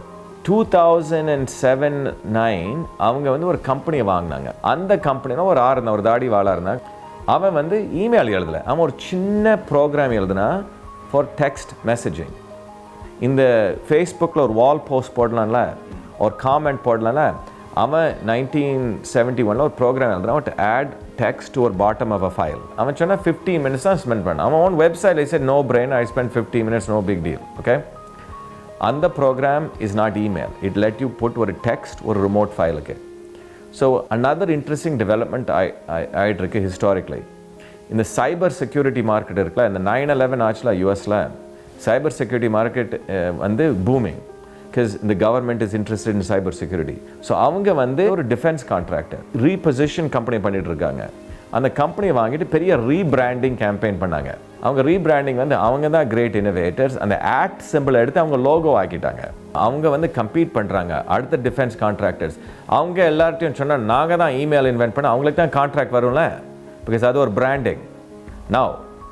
two thousand and seven nine அவங்க வந்து ஒரு கம்பெனியை வாங்கினாங்க அந்த கம்பெனினா ஒரு ஆறு இருந்தான் ஒரு தாடி வாழா இருந்தான் அவன் வந்து இமெயில் எழுதலை அவன் ஒரு சின்ன ப்ரோக்ராம் எழுதுனா ஃபார் டெக்ஸ்ட் மெசேஜிங் இந்த ஃபேஸ்புக்கில் ஒரு வால் போஸ்ட் போடலாம்ல ஒரு காமெண்ட் போடலாம்ல அவன் நைன்டீன் செவன்ட்டி ஒனில் ஒரு ப்ரோக்ராம் எழுதுறான் டு ஆட் டெக்ஸ்ட் டு ஒரு பாட்டம் ஆஃப் அ ஃபைல் அவன் சொன்னால் ஃபிஃப்டி மினிட்ஸ் தான் ஸ்பெண்ட் பண்ணான் அவன் own website is no brain I spend fifty minutes no big deal okay அந்த program is not email it let you put ஒரு டெக்ஸ்ட் ஒரு ரிமோட் ஃபைலுக்கு ஸோ another இன்ட்ரெஸ்டிங் டெவலப்மெண்ட் ஆயிட்டு இருக்கு ஹிஸ்டாரிக்லி இந்த சைபர் செக்யூரிட்டி மார்க்கெட் இருக்குல்ல இந்த நைன் எலெவன் ஆச்சுல யூஎஸில் சைபர் செக்யூரிட்டி மார்க்கெட் வந்து பூமிங் பிகாஸ் இந்த government is interested in cyber security so அவங்க வந்து ஒரு டிஃபென்ஸ் கான்ட்ராக்டர் ரீபொசிஷன் கம்பெனி பண்ணிட்டு இருக்காங்க அந்த கம்பெனியை வாங்கிட்டு பெரிய ரீபிராண்டிங் கேம்பெயின் பண்ணாங்க அவங்க ரீபிராண்டிங் வந்து அவங்க தான் கிரேட் இனோவேட்டர்ஸ் அந்த ஆக்ட் சிம்பிள் எடுத்து அவங்க லோகோ ஆக்கிட்டாங்க அவங்க வந்து கம்பீட் பண்ணுறாங்க அடுத்த டிஃபென்ஸ் கான்ட்ராக்டர்ஸ் அவங்க எல்லார்ட்டையும் சொன்னால் நாங்கள் தான் இமெயில் இன்வென்ட் பண்ண அவங்களுக்கு தான் கான்ட்ராக்ட் வரும்ல பிகாஸ் அது ஒரு branding now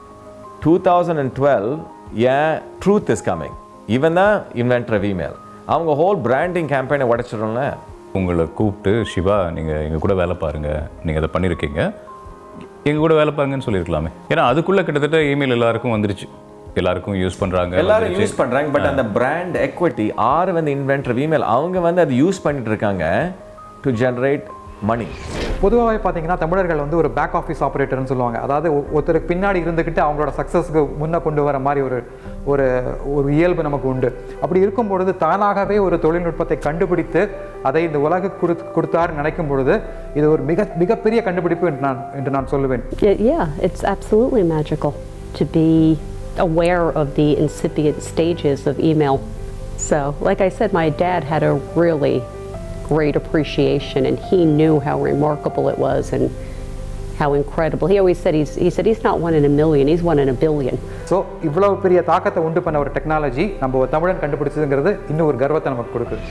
two thousand and twelve ஏன் ட்ரூத் இஸ் கம்மிங் இவன் தான் இன்வென்டர் ஆஃப் இமெயில் அவங்க ஹோல் பிராண்டிங் கேம்பெயினை உடச்சிடும்ல உங்களை கூப்பிட்டு சிவா நீங்கள் எங்கள் கூட வேலை பாருங்கள் நீங்கள் அதை பண்ணியிருக்கீங்க எங்கள் கூட வேலை பாருங்கன்னு சொல்லியிருக்கலாமே ஏன்னா அதுக்குள்ளே கிட்டத்தட்ட இமெயில் எல்லாருக்கும் வந்துருச்சு எல்லாருக்கும் யூஸ் பண்ணுறாங்க எல்லாரும் யூஸ் பண்றாங்க பட் அந்த பிராண்ட் எக்விட்டி ஆறு வந்து இன்வென்டர் இமெயில் அவங்க வந்து அதை யூஸ் பண்ணிட்டு இருக்காங்க டு ஜெனரேட் மணி பொதுவாகவே பார்த்தீங்கன்னா தமிழர்கள் வந்து ஒரு பேக் ஆஃபீஸ் ஆப்ரேட்டர்னு சொல்லுவாங்க அதாவது ஒ- ஒருத்தருக்கு பின்னாடி இருந்துக்கிட்டு அவங்களோட சக்ஸஸ்க்கு முன்ன கொண்டு வர மாதிரி ஒரு ஒரு ஒரு இயல்பு நமக்கு உண்டு அப்படி இருக்கும் பொழுது தானாகவே ஒரு தொழில்நுட்பத்தை கண்டுபிடித்து அதை இந்த உலகுக்கு கொடு கொடுத்தாரு நினைக்கும் பொழுது இது ஒரு மிக மிகப்பெரிய கண்டுபிடிப்பு என்று நான் என்று நான் சொல்லுவேன் Y- Yeah, it's absolutely magical to be aware of the incipient stages of email. So, like I said, my dad had a really great appreciation, and he knew how remarkable it was and how incredible. He always said he's he said he's not one in a million, he's one in a billion. So இவ்வளவு பெரிய தாக்கத்தை உண்டு பண்ண ஒரு டெக்னாலஜி நம்ம ஒரு தமிழன் கண்டுபிடிச்சதுங்கிறது இன்னும் ஒரு கர்வத்தை நமக்கு கொடுக்குது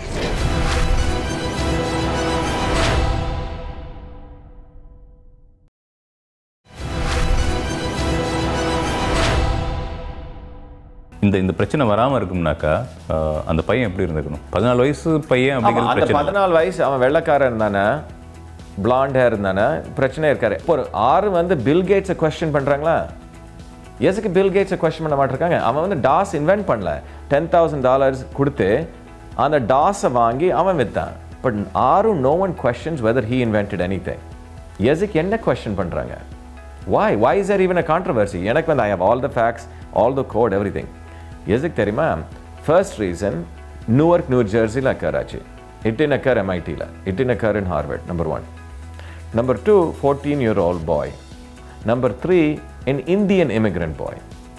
இந்த இந்த பிரச்சனை வராமல் இருக்கும்னாக்கா ஆஹ், அந்த பையன் எப்படி இருந்திருக்கணும் பதினாலு வயசு பையன் ஆமா, அப்படிங்கிறது அந்த பிரச்சனை இல்லை. பதினாலு வயசு அவன் வெள்ளைக்காரன் இருந்தானே பிளாண்ட் ஹேர் இருந்தானே பிரச்சனை இருக்காரு இப்போ ஒரு ஆறு வந்து பில் கேட்ஸை கொஸ்டின் பண்றாங்களா எதுக்கு பில் கேட்ஸை கொஸ்டின் பண்ண மாட்டிருக்காங்க அவன் வந்து டாஸ் இன்வென்ட் பண்ணல டென் தௌசண்ட் டாலர்ஸ் கொடுத்து அந்த டாஸை வாங்கி அவன் வித்தான் பட் ஆரும் no one questions whether he invented anything எதுக்கு என்ன கொஸ்டின் பண்றாங்க why why is are even a controversy எனக்கு வந்து I have all the facts all the code everything எதுக்கு தெரியுமா ஃபர்ஸ்ட் ரீசன் நியூயார்க் நியூ ஜெர்சியில் அக்கர் ஆச்சு இட் இன் அக்கர் எம்ஐடியில் it in occur in Harvard number one number two fourteen year old boy number three an Indian immigrant boy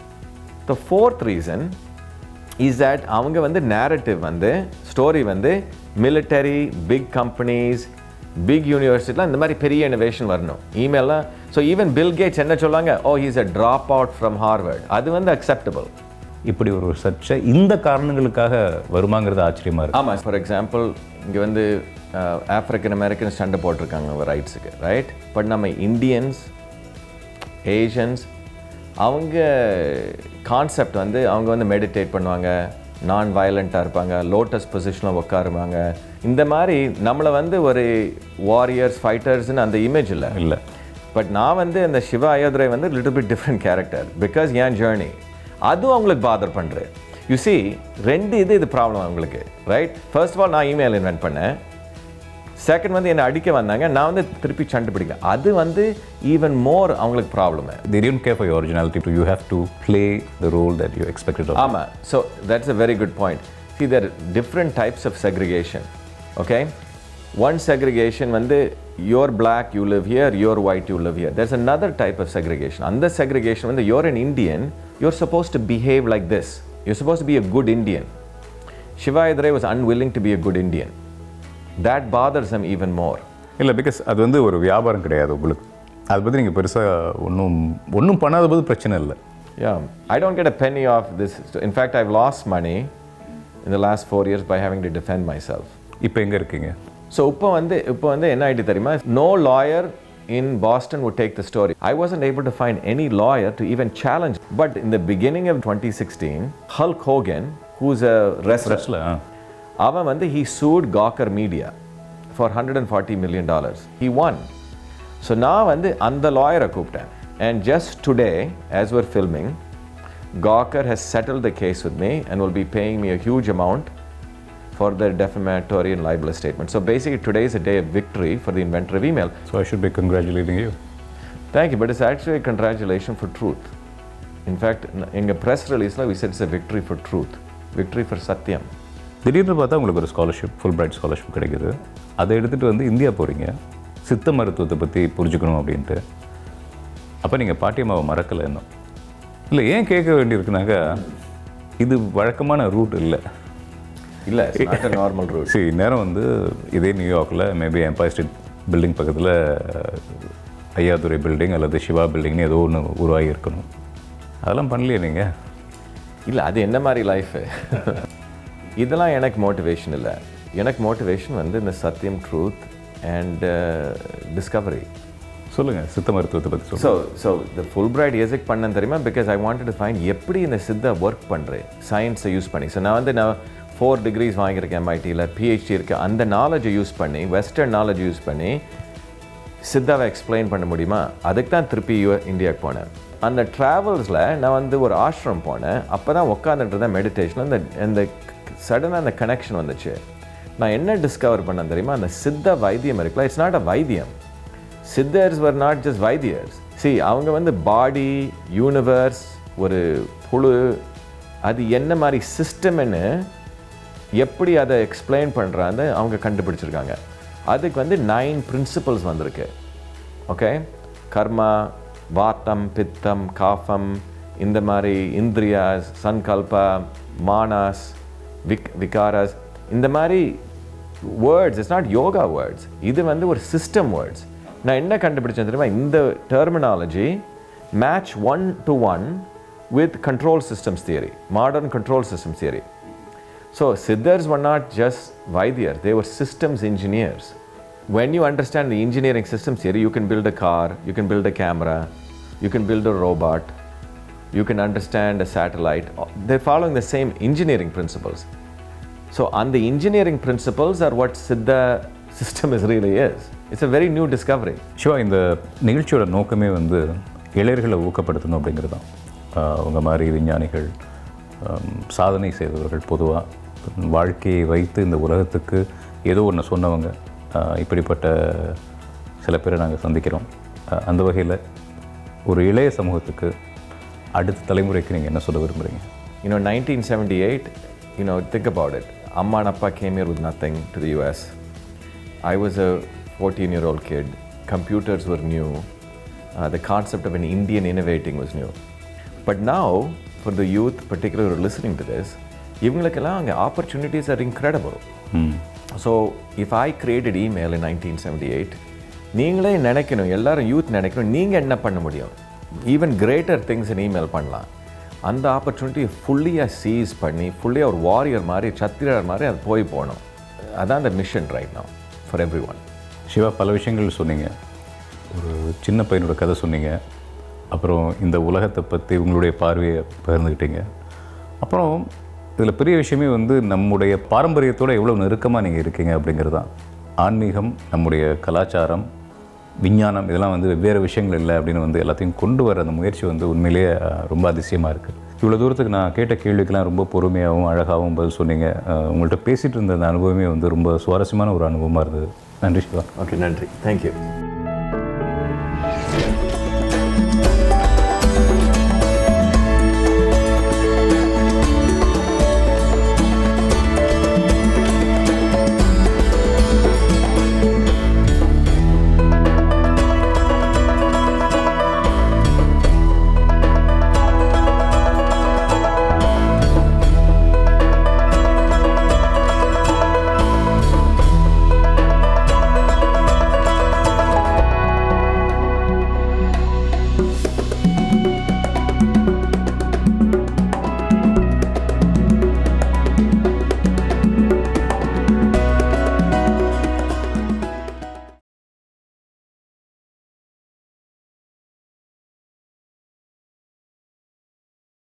the fourth reason is that அவங்க வந்து நேரட்டிவ் வந்து ஸ்டோரி வந்து military பிக் கம்பெனிஸ் பிக் யூனிவர்சிட்டிலாம் இந்த மாதிரி பெரிய இனோவேஷன் வரணும் இமெயிலாம் ஸோ ஈவன் பில் கேட்ஸ் என்ன சொல்லுவாங்க oh he's a dropout from Harvard அது வந்து அக்செப்டபிள் இப்படி ஒரு சர்ச்சை இந்த காரணங்களுக்காக வருமாங்கிறது ஆச்சரியமா இருக்கு ஆமாம் ஃபார் எக்ஸாம்பிள் இங்கே வந்து ஆஃப்ரிக்கன் அமெரிக்கன் சண்டை போட்டிருக்காங்க அவங்க ரைட்ஸுக்கு ரைட் பட் நம்ம இந்தியன்ஸ் ஏஷியன்ஸ் அவங்க கான்செப்ட் வந்து அவங்க வந்து மெடிடேட் பண்ணுவாங்க நான் வயலண்ட்டாக இருப்பாங்க லோட்டஸ் பொசிஷனில் உட்காருவாங்க இந்த மாதிரி நம்மளை வந்து ஒரு வாரியர்ஸ் ஃபைட்டர்ஸ்னு அந்த இமேஜ் இல்லை இல்லை பட் நான் வந்து அந்த சிவா அயோத்ரை வந்து little bit different character because ஏன் ஜேர்னி அதுவும் அவங்களுக்கு பாதர் பண்ணுறேன் யூ see ரெண்டு இது இது ப்ராப்ளம் அவங்களுக்கு ரைட் ஃபர்ஸ்ட் ஆஃப் ஆல் நான் இமெயில் இன்வென்ட் பண்ணேன் செகண்ட் வந்து என்னை அடிக்க வந்தாங்க நான் வந்து திருப்பி சண்டை பிடிக்க அது வந்து ஈவன் மோர் அவங்களுக்கு problem they didn't care for your originality you have to play the role that you expected of ஆமாம் so that's a very good point see there are different types of segregation okay one segregation வந்து you're black you live here you're white you live here there's another type of segregation அந்த segregation வந்து you're an Indian you're supposed to behave like this you're supposed to be a good Indian Shiva Idre was unwilling to be a good Indian that bothers him even more இல்லை பிகாஸ் அது வந்து ஒரு வியாபாரம் கிடையாது உங்களுக்கு அதை பற்றி நீங்கள் பெருசாக ஒன்றும் ஒன்றும் பண்ணாத போது பிரச்சனை இல்லை Yeah, I don't get a penny off this. In fact, I've lost money in the last four years by having to defend myself. இப்போ எங்கே இருக்கீங்க ஸோ இப்போ வந்து இப்போ வந்து என்ன ஆயிட்டு தெரியுமா no lawyer in Boston would take the story. I wasn't able to find any lawyer to even challenge. But in the beginning of 2016, Hulk Hogan, who's a wrestler, ப்ரெஸ்ஸில் அவன் வந்து he sued gawker media for 140 million dollars he won so நான் வந்து அந்த லாயரை கூப்பிட்டேன் and just today as we're filming gawker has settled the case with me and will be paying me a huge amount for their defamatory and libelous statement so basically today is a day of victory for the inventor of email so I should be congratulating you Thank you, but it's actually a congratulation for truth. In fact, எங்கள் ப்ரெஸ் ரிலீஸில் we said it's a victory for truth, victory for சத்தியம் திடீர்னு பார்த்தா உங்களுக்கு ஒரு ஸ்காலர்ஷிப் ஃபுல் பிரைட் ஸ்காலர்ஷிப் கிடைக்குது அதை எடுத்துகிட்டு வந்து இந்தியா போகிறீங்க சித்த மருத்துவத்தை பற்றி புரிஞ்சுக்கணும் அப்படின்ட்டு அப்போ நீங்கள் பாட்டியம்மாவை மறக்கலை இன்னும் இல்லை ஏன் கேட்க வேண்டியிருக்குனாக்கா இது வழக்கமான ரூட் இல்லை இல்லை நாட் a நார்மல் ரூட் சரி நேரம் வந்து இதே நியூயார்க்கில் மேபி எம்பயர் ஸ்ட்ரீட் பில்டிங் பக்கத்தில் ஐயாதுரை பில்டிங் அல்லது சிவா பில்டிங்னு ஏதோ ஒன்று உருவாகி இருக்கணும் அதெல்லாம் பண்ணலையே நீங்கள் இல்லை அது என்ன மாதிரி லைஃபு இதெல்லாம் எனக்கு மோட்டிவேஷன் இல்லை எனக்கு மோட்டிவேஷன் வந்து இந்த சத்தியம் ட்ரூத் அண்ட் டிஸ்கவரி சொல்லுங்கள் சித்த மருத்துவத்தை பற்றி சொல்லுங்கள் ஸோ ஸோ இந்த ஃபுல் பிரைட் எதுக்கு பண்ணேன் தெரியுமா because I wanted to find எப்படி இந்த சித்தா ஒர்க் பண்ணுறேன் சயின்ஸை யூஸ் பண்ணி ஸோ நான் வந்து நான் ஃபோர் டிகிரிஸ் வாங்கியிருக்கேன் எம்ஐடியில் பிஹெச்டி இருக்கு அந்த நாலேஜை யூஸ் பண்ணி வெஸ்டர்ன் நாலேஜ் யூஸ் பண்ணி சித்தாவை எக்ஸ்பிளைன் பண்ண முடியுமா அதுக்கு தான் திருப்பி யூ இந்தியாவுக்கு போனேன் அந்த ட்ராவல்ஸில் நான் வந்து ஒரு ஆஷ்ரம் போனேன் அப்போ தான் உட்காந்துட்டு இருந்தேன் மெடிடேஷனில் இந்த இந்த சடனாக அந்த கனெக்ஷன் வந்துச்சு நான் என்ன டிஸ்கவர் பண்ணேன் தெரியுமா அந்த சித்த வைத்தியம் இருக்குல்ல இட்ஸ் நாட் அ வைத்தியம் Siddhars were not just vaidyars see அவங்க வந்து பாடி யூனிவர்ஸ் ஒரு புழு அது என்ன மாதிரி சிஸ்டம்னு எப்படி அதை எக்ஸ்பிளைன் பண்ணுறான்னு அவங்க கண்டுபிடிச்சிருக்காங்க அதுக்கு வந்து நைன் பிரின்சிபல்ஸ் வந்திருக்கு ஓகே கர்மா வாத்தம் பித்தம் காஃபம் இந்த மாதிரி இந்திரியாஸ் சன்கல்பா மானாஸ் விக் விகாராஸ் இந்த மாதிரி words it's not yoga words இது வந்து ஒரு சிஸ்டம் வேர்ட்ஸ் நான் என்ன கண்டுபிடிச்சேன் தெரியுமா இந்த terminology match one to one with control systems theory modern control system theory So Siddhars were not just Vaidyas, they were systems engineers. When you understand the engineering systems here, you can build a car, you can build a camera, you can build a robot, you can understand a satellite. They're following the same engineering principles. So on the engineering principles are what Siddha system is really is. It's a very new discovery. Siva இந்த நிகழ்ச்சியோட நோக்கமே வந்து இளையர்களை ஊக்கப்படுத்தணும் அப்படிங்கிறது தான் ஆஹ் உங்க மாதிரி விஞ்ஞானிகள் ஆம், சாதனை செய்தவர்கள் பொதுவாக வாழ்க்கையை வைத்து இந்த உலகத்துக்கு ஏதோ ஒன்று சொன்னவங்க ஆஹ் இப்படிப்பட்ட சில பேரை நாங்கள் சந்திக்கிறோம் ஆஹ் அந்த வகையில் ஒரு இளைய சமூகத்துக்கு அடுத்த தலைமுறைக்கு நீங்கள் என்ன சொல்ல விரும்புகிறீங்க You know, 1978, you know, think about it. Amma and Appa came here with nothing to the US. I was a 14 year old kid. Computers were new. Uh, the concept of an Indian innovating was new. But now, for the youth, particularly who are listening to this, இவங்களுக்கெல்லாம் அங்கே opportunities are incredible. So if I created email in nineteen seventy eight நீங்களே நினைக்கணும் எல்லாரும் யூத் நினைக்கணும் நீங்கள் என்ன பண்ண முடியும் even greater things in email பண்ணலாம் அந்த ஆப்பர்ச்சுனிட்டியை ஃபுல்லியாக சீஸ் பண்ணி ஃபுல்லியாக ஒரு வாரியர் மாதிரி சத்திரர் மாதிரி அது போய் போகணும் அதான் அந்த mission right now for everyone Siva பல விஷயங்கள் சொன்னீங்க ஒரு சின்ன பையனோட கதை சொன்னீங்க அப்புறம் இந்த உலகத்தை பற்றி உங்களுடைய பார்வையை பகிர்ந்துக்கிட்டீங்க அப்புறம் இதில் பெரிய விஷயமே வந்து நம்முடைய பாரம்பரியத்தோட எவ்வளோ நெருக்கமாக நீங்கள் இருக்கீங்க அப்படிங்கிறது தான் ஆன்மீகம் நம்முடைய கலாச்சாரம் விஞ்ஞானம் இதெல்லாம் வந்து வெவ்வேறு விஷயங்கள் இல்லை அப்படின்னு வந்து எல்லாத்தையும் கொண்டு வர அந்த முயற்சி வந்து உண்மையிலேயே அஹ், ரொம்ப அதிசயமாக இருக்குது இவ்வளோ தூரத்துக்கு நான் கேட்ட கேள்விக்கெல்லாம் ரொம்ப பொறுமையாகவும் அழகாகவும் பதில் சொன்னீங்க அஹ், உங்கள்கிட்ட பேசிகிட்டு இருந்த அந்த அனுபவமே வந்து ரொம்ப சுவாரஸ்யமான ஒரு அனுபவமாக இருந்தது நன்றி சிவா ஓகே நன்றி தேங்க்யூ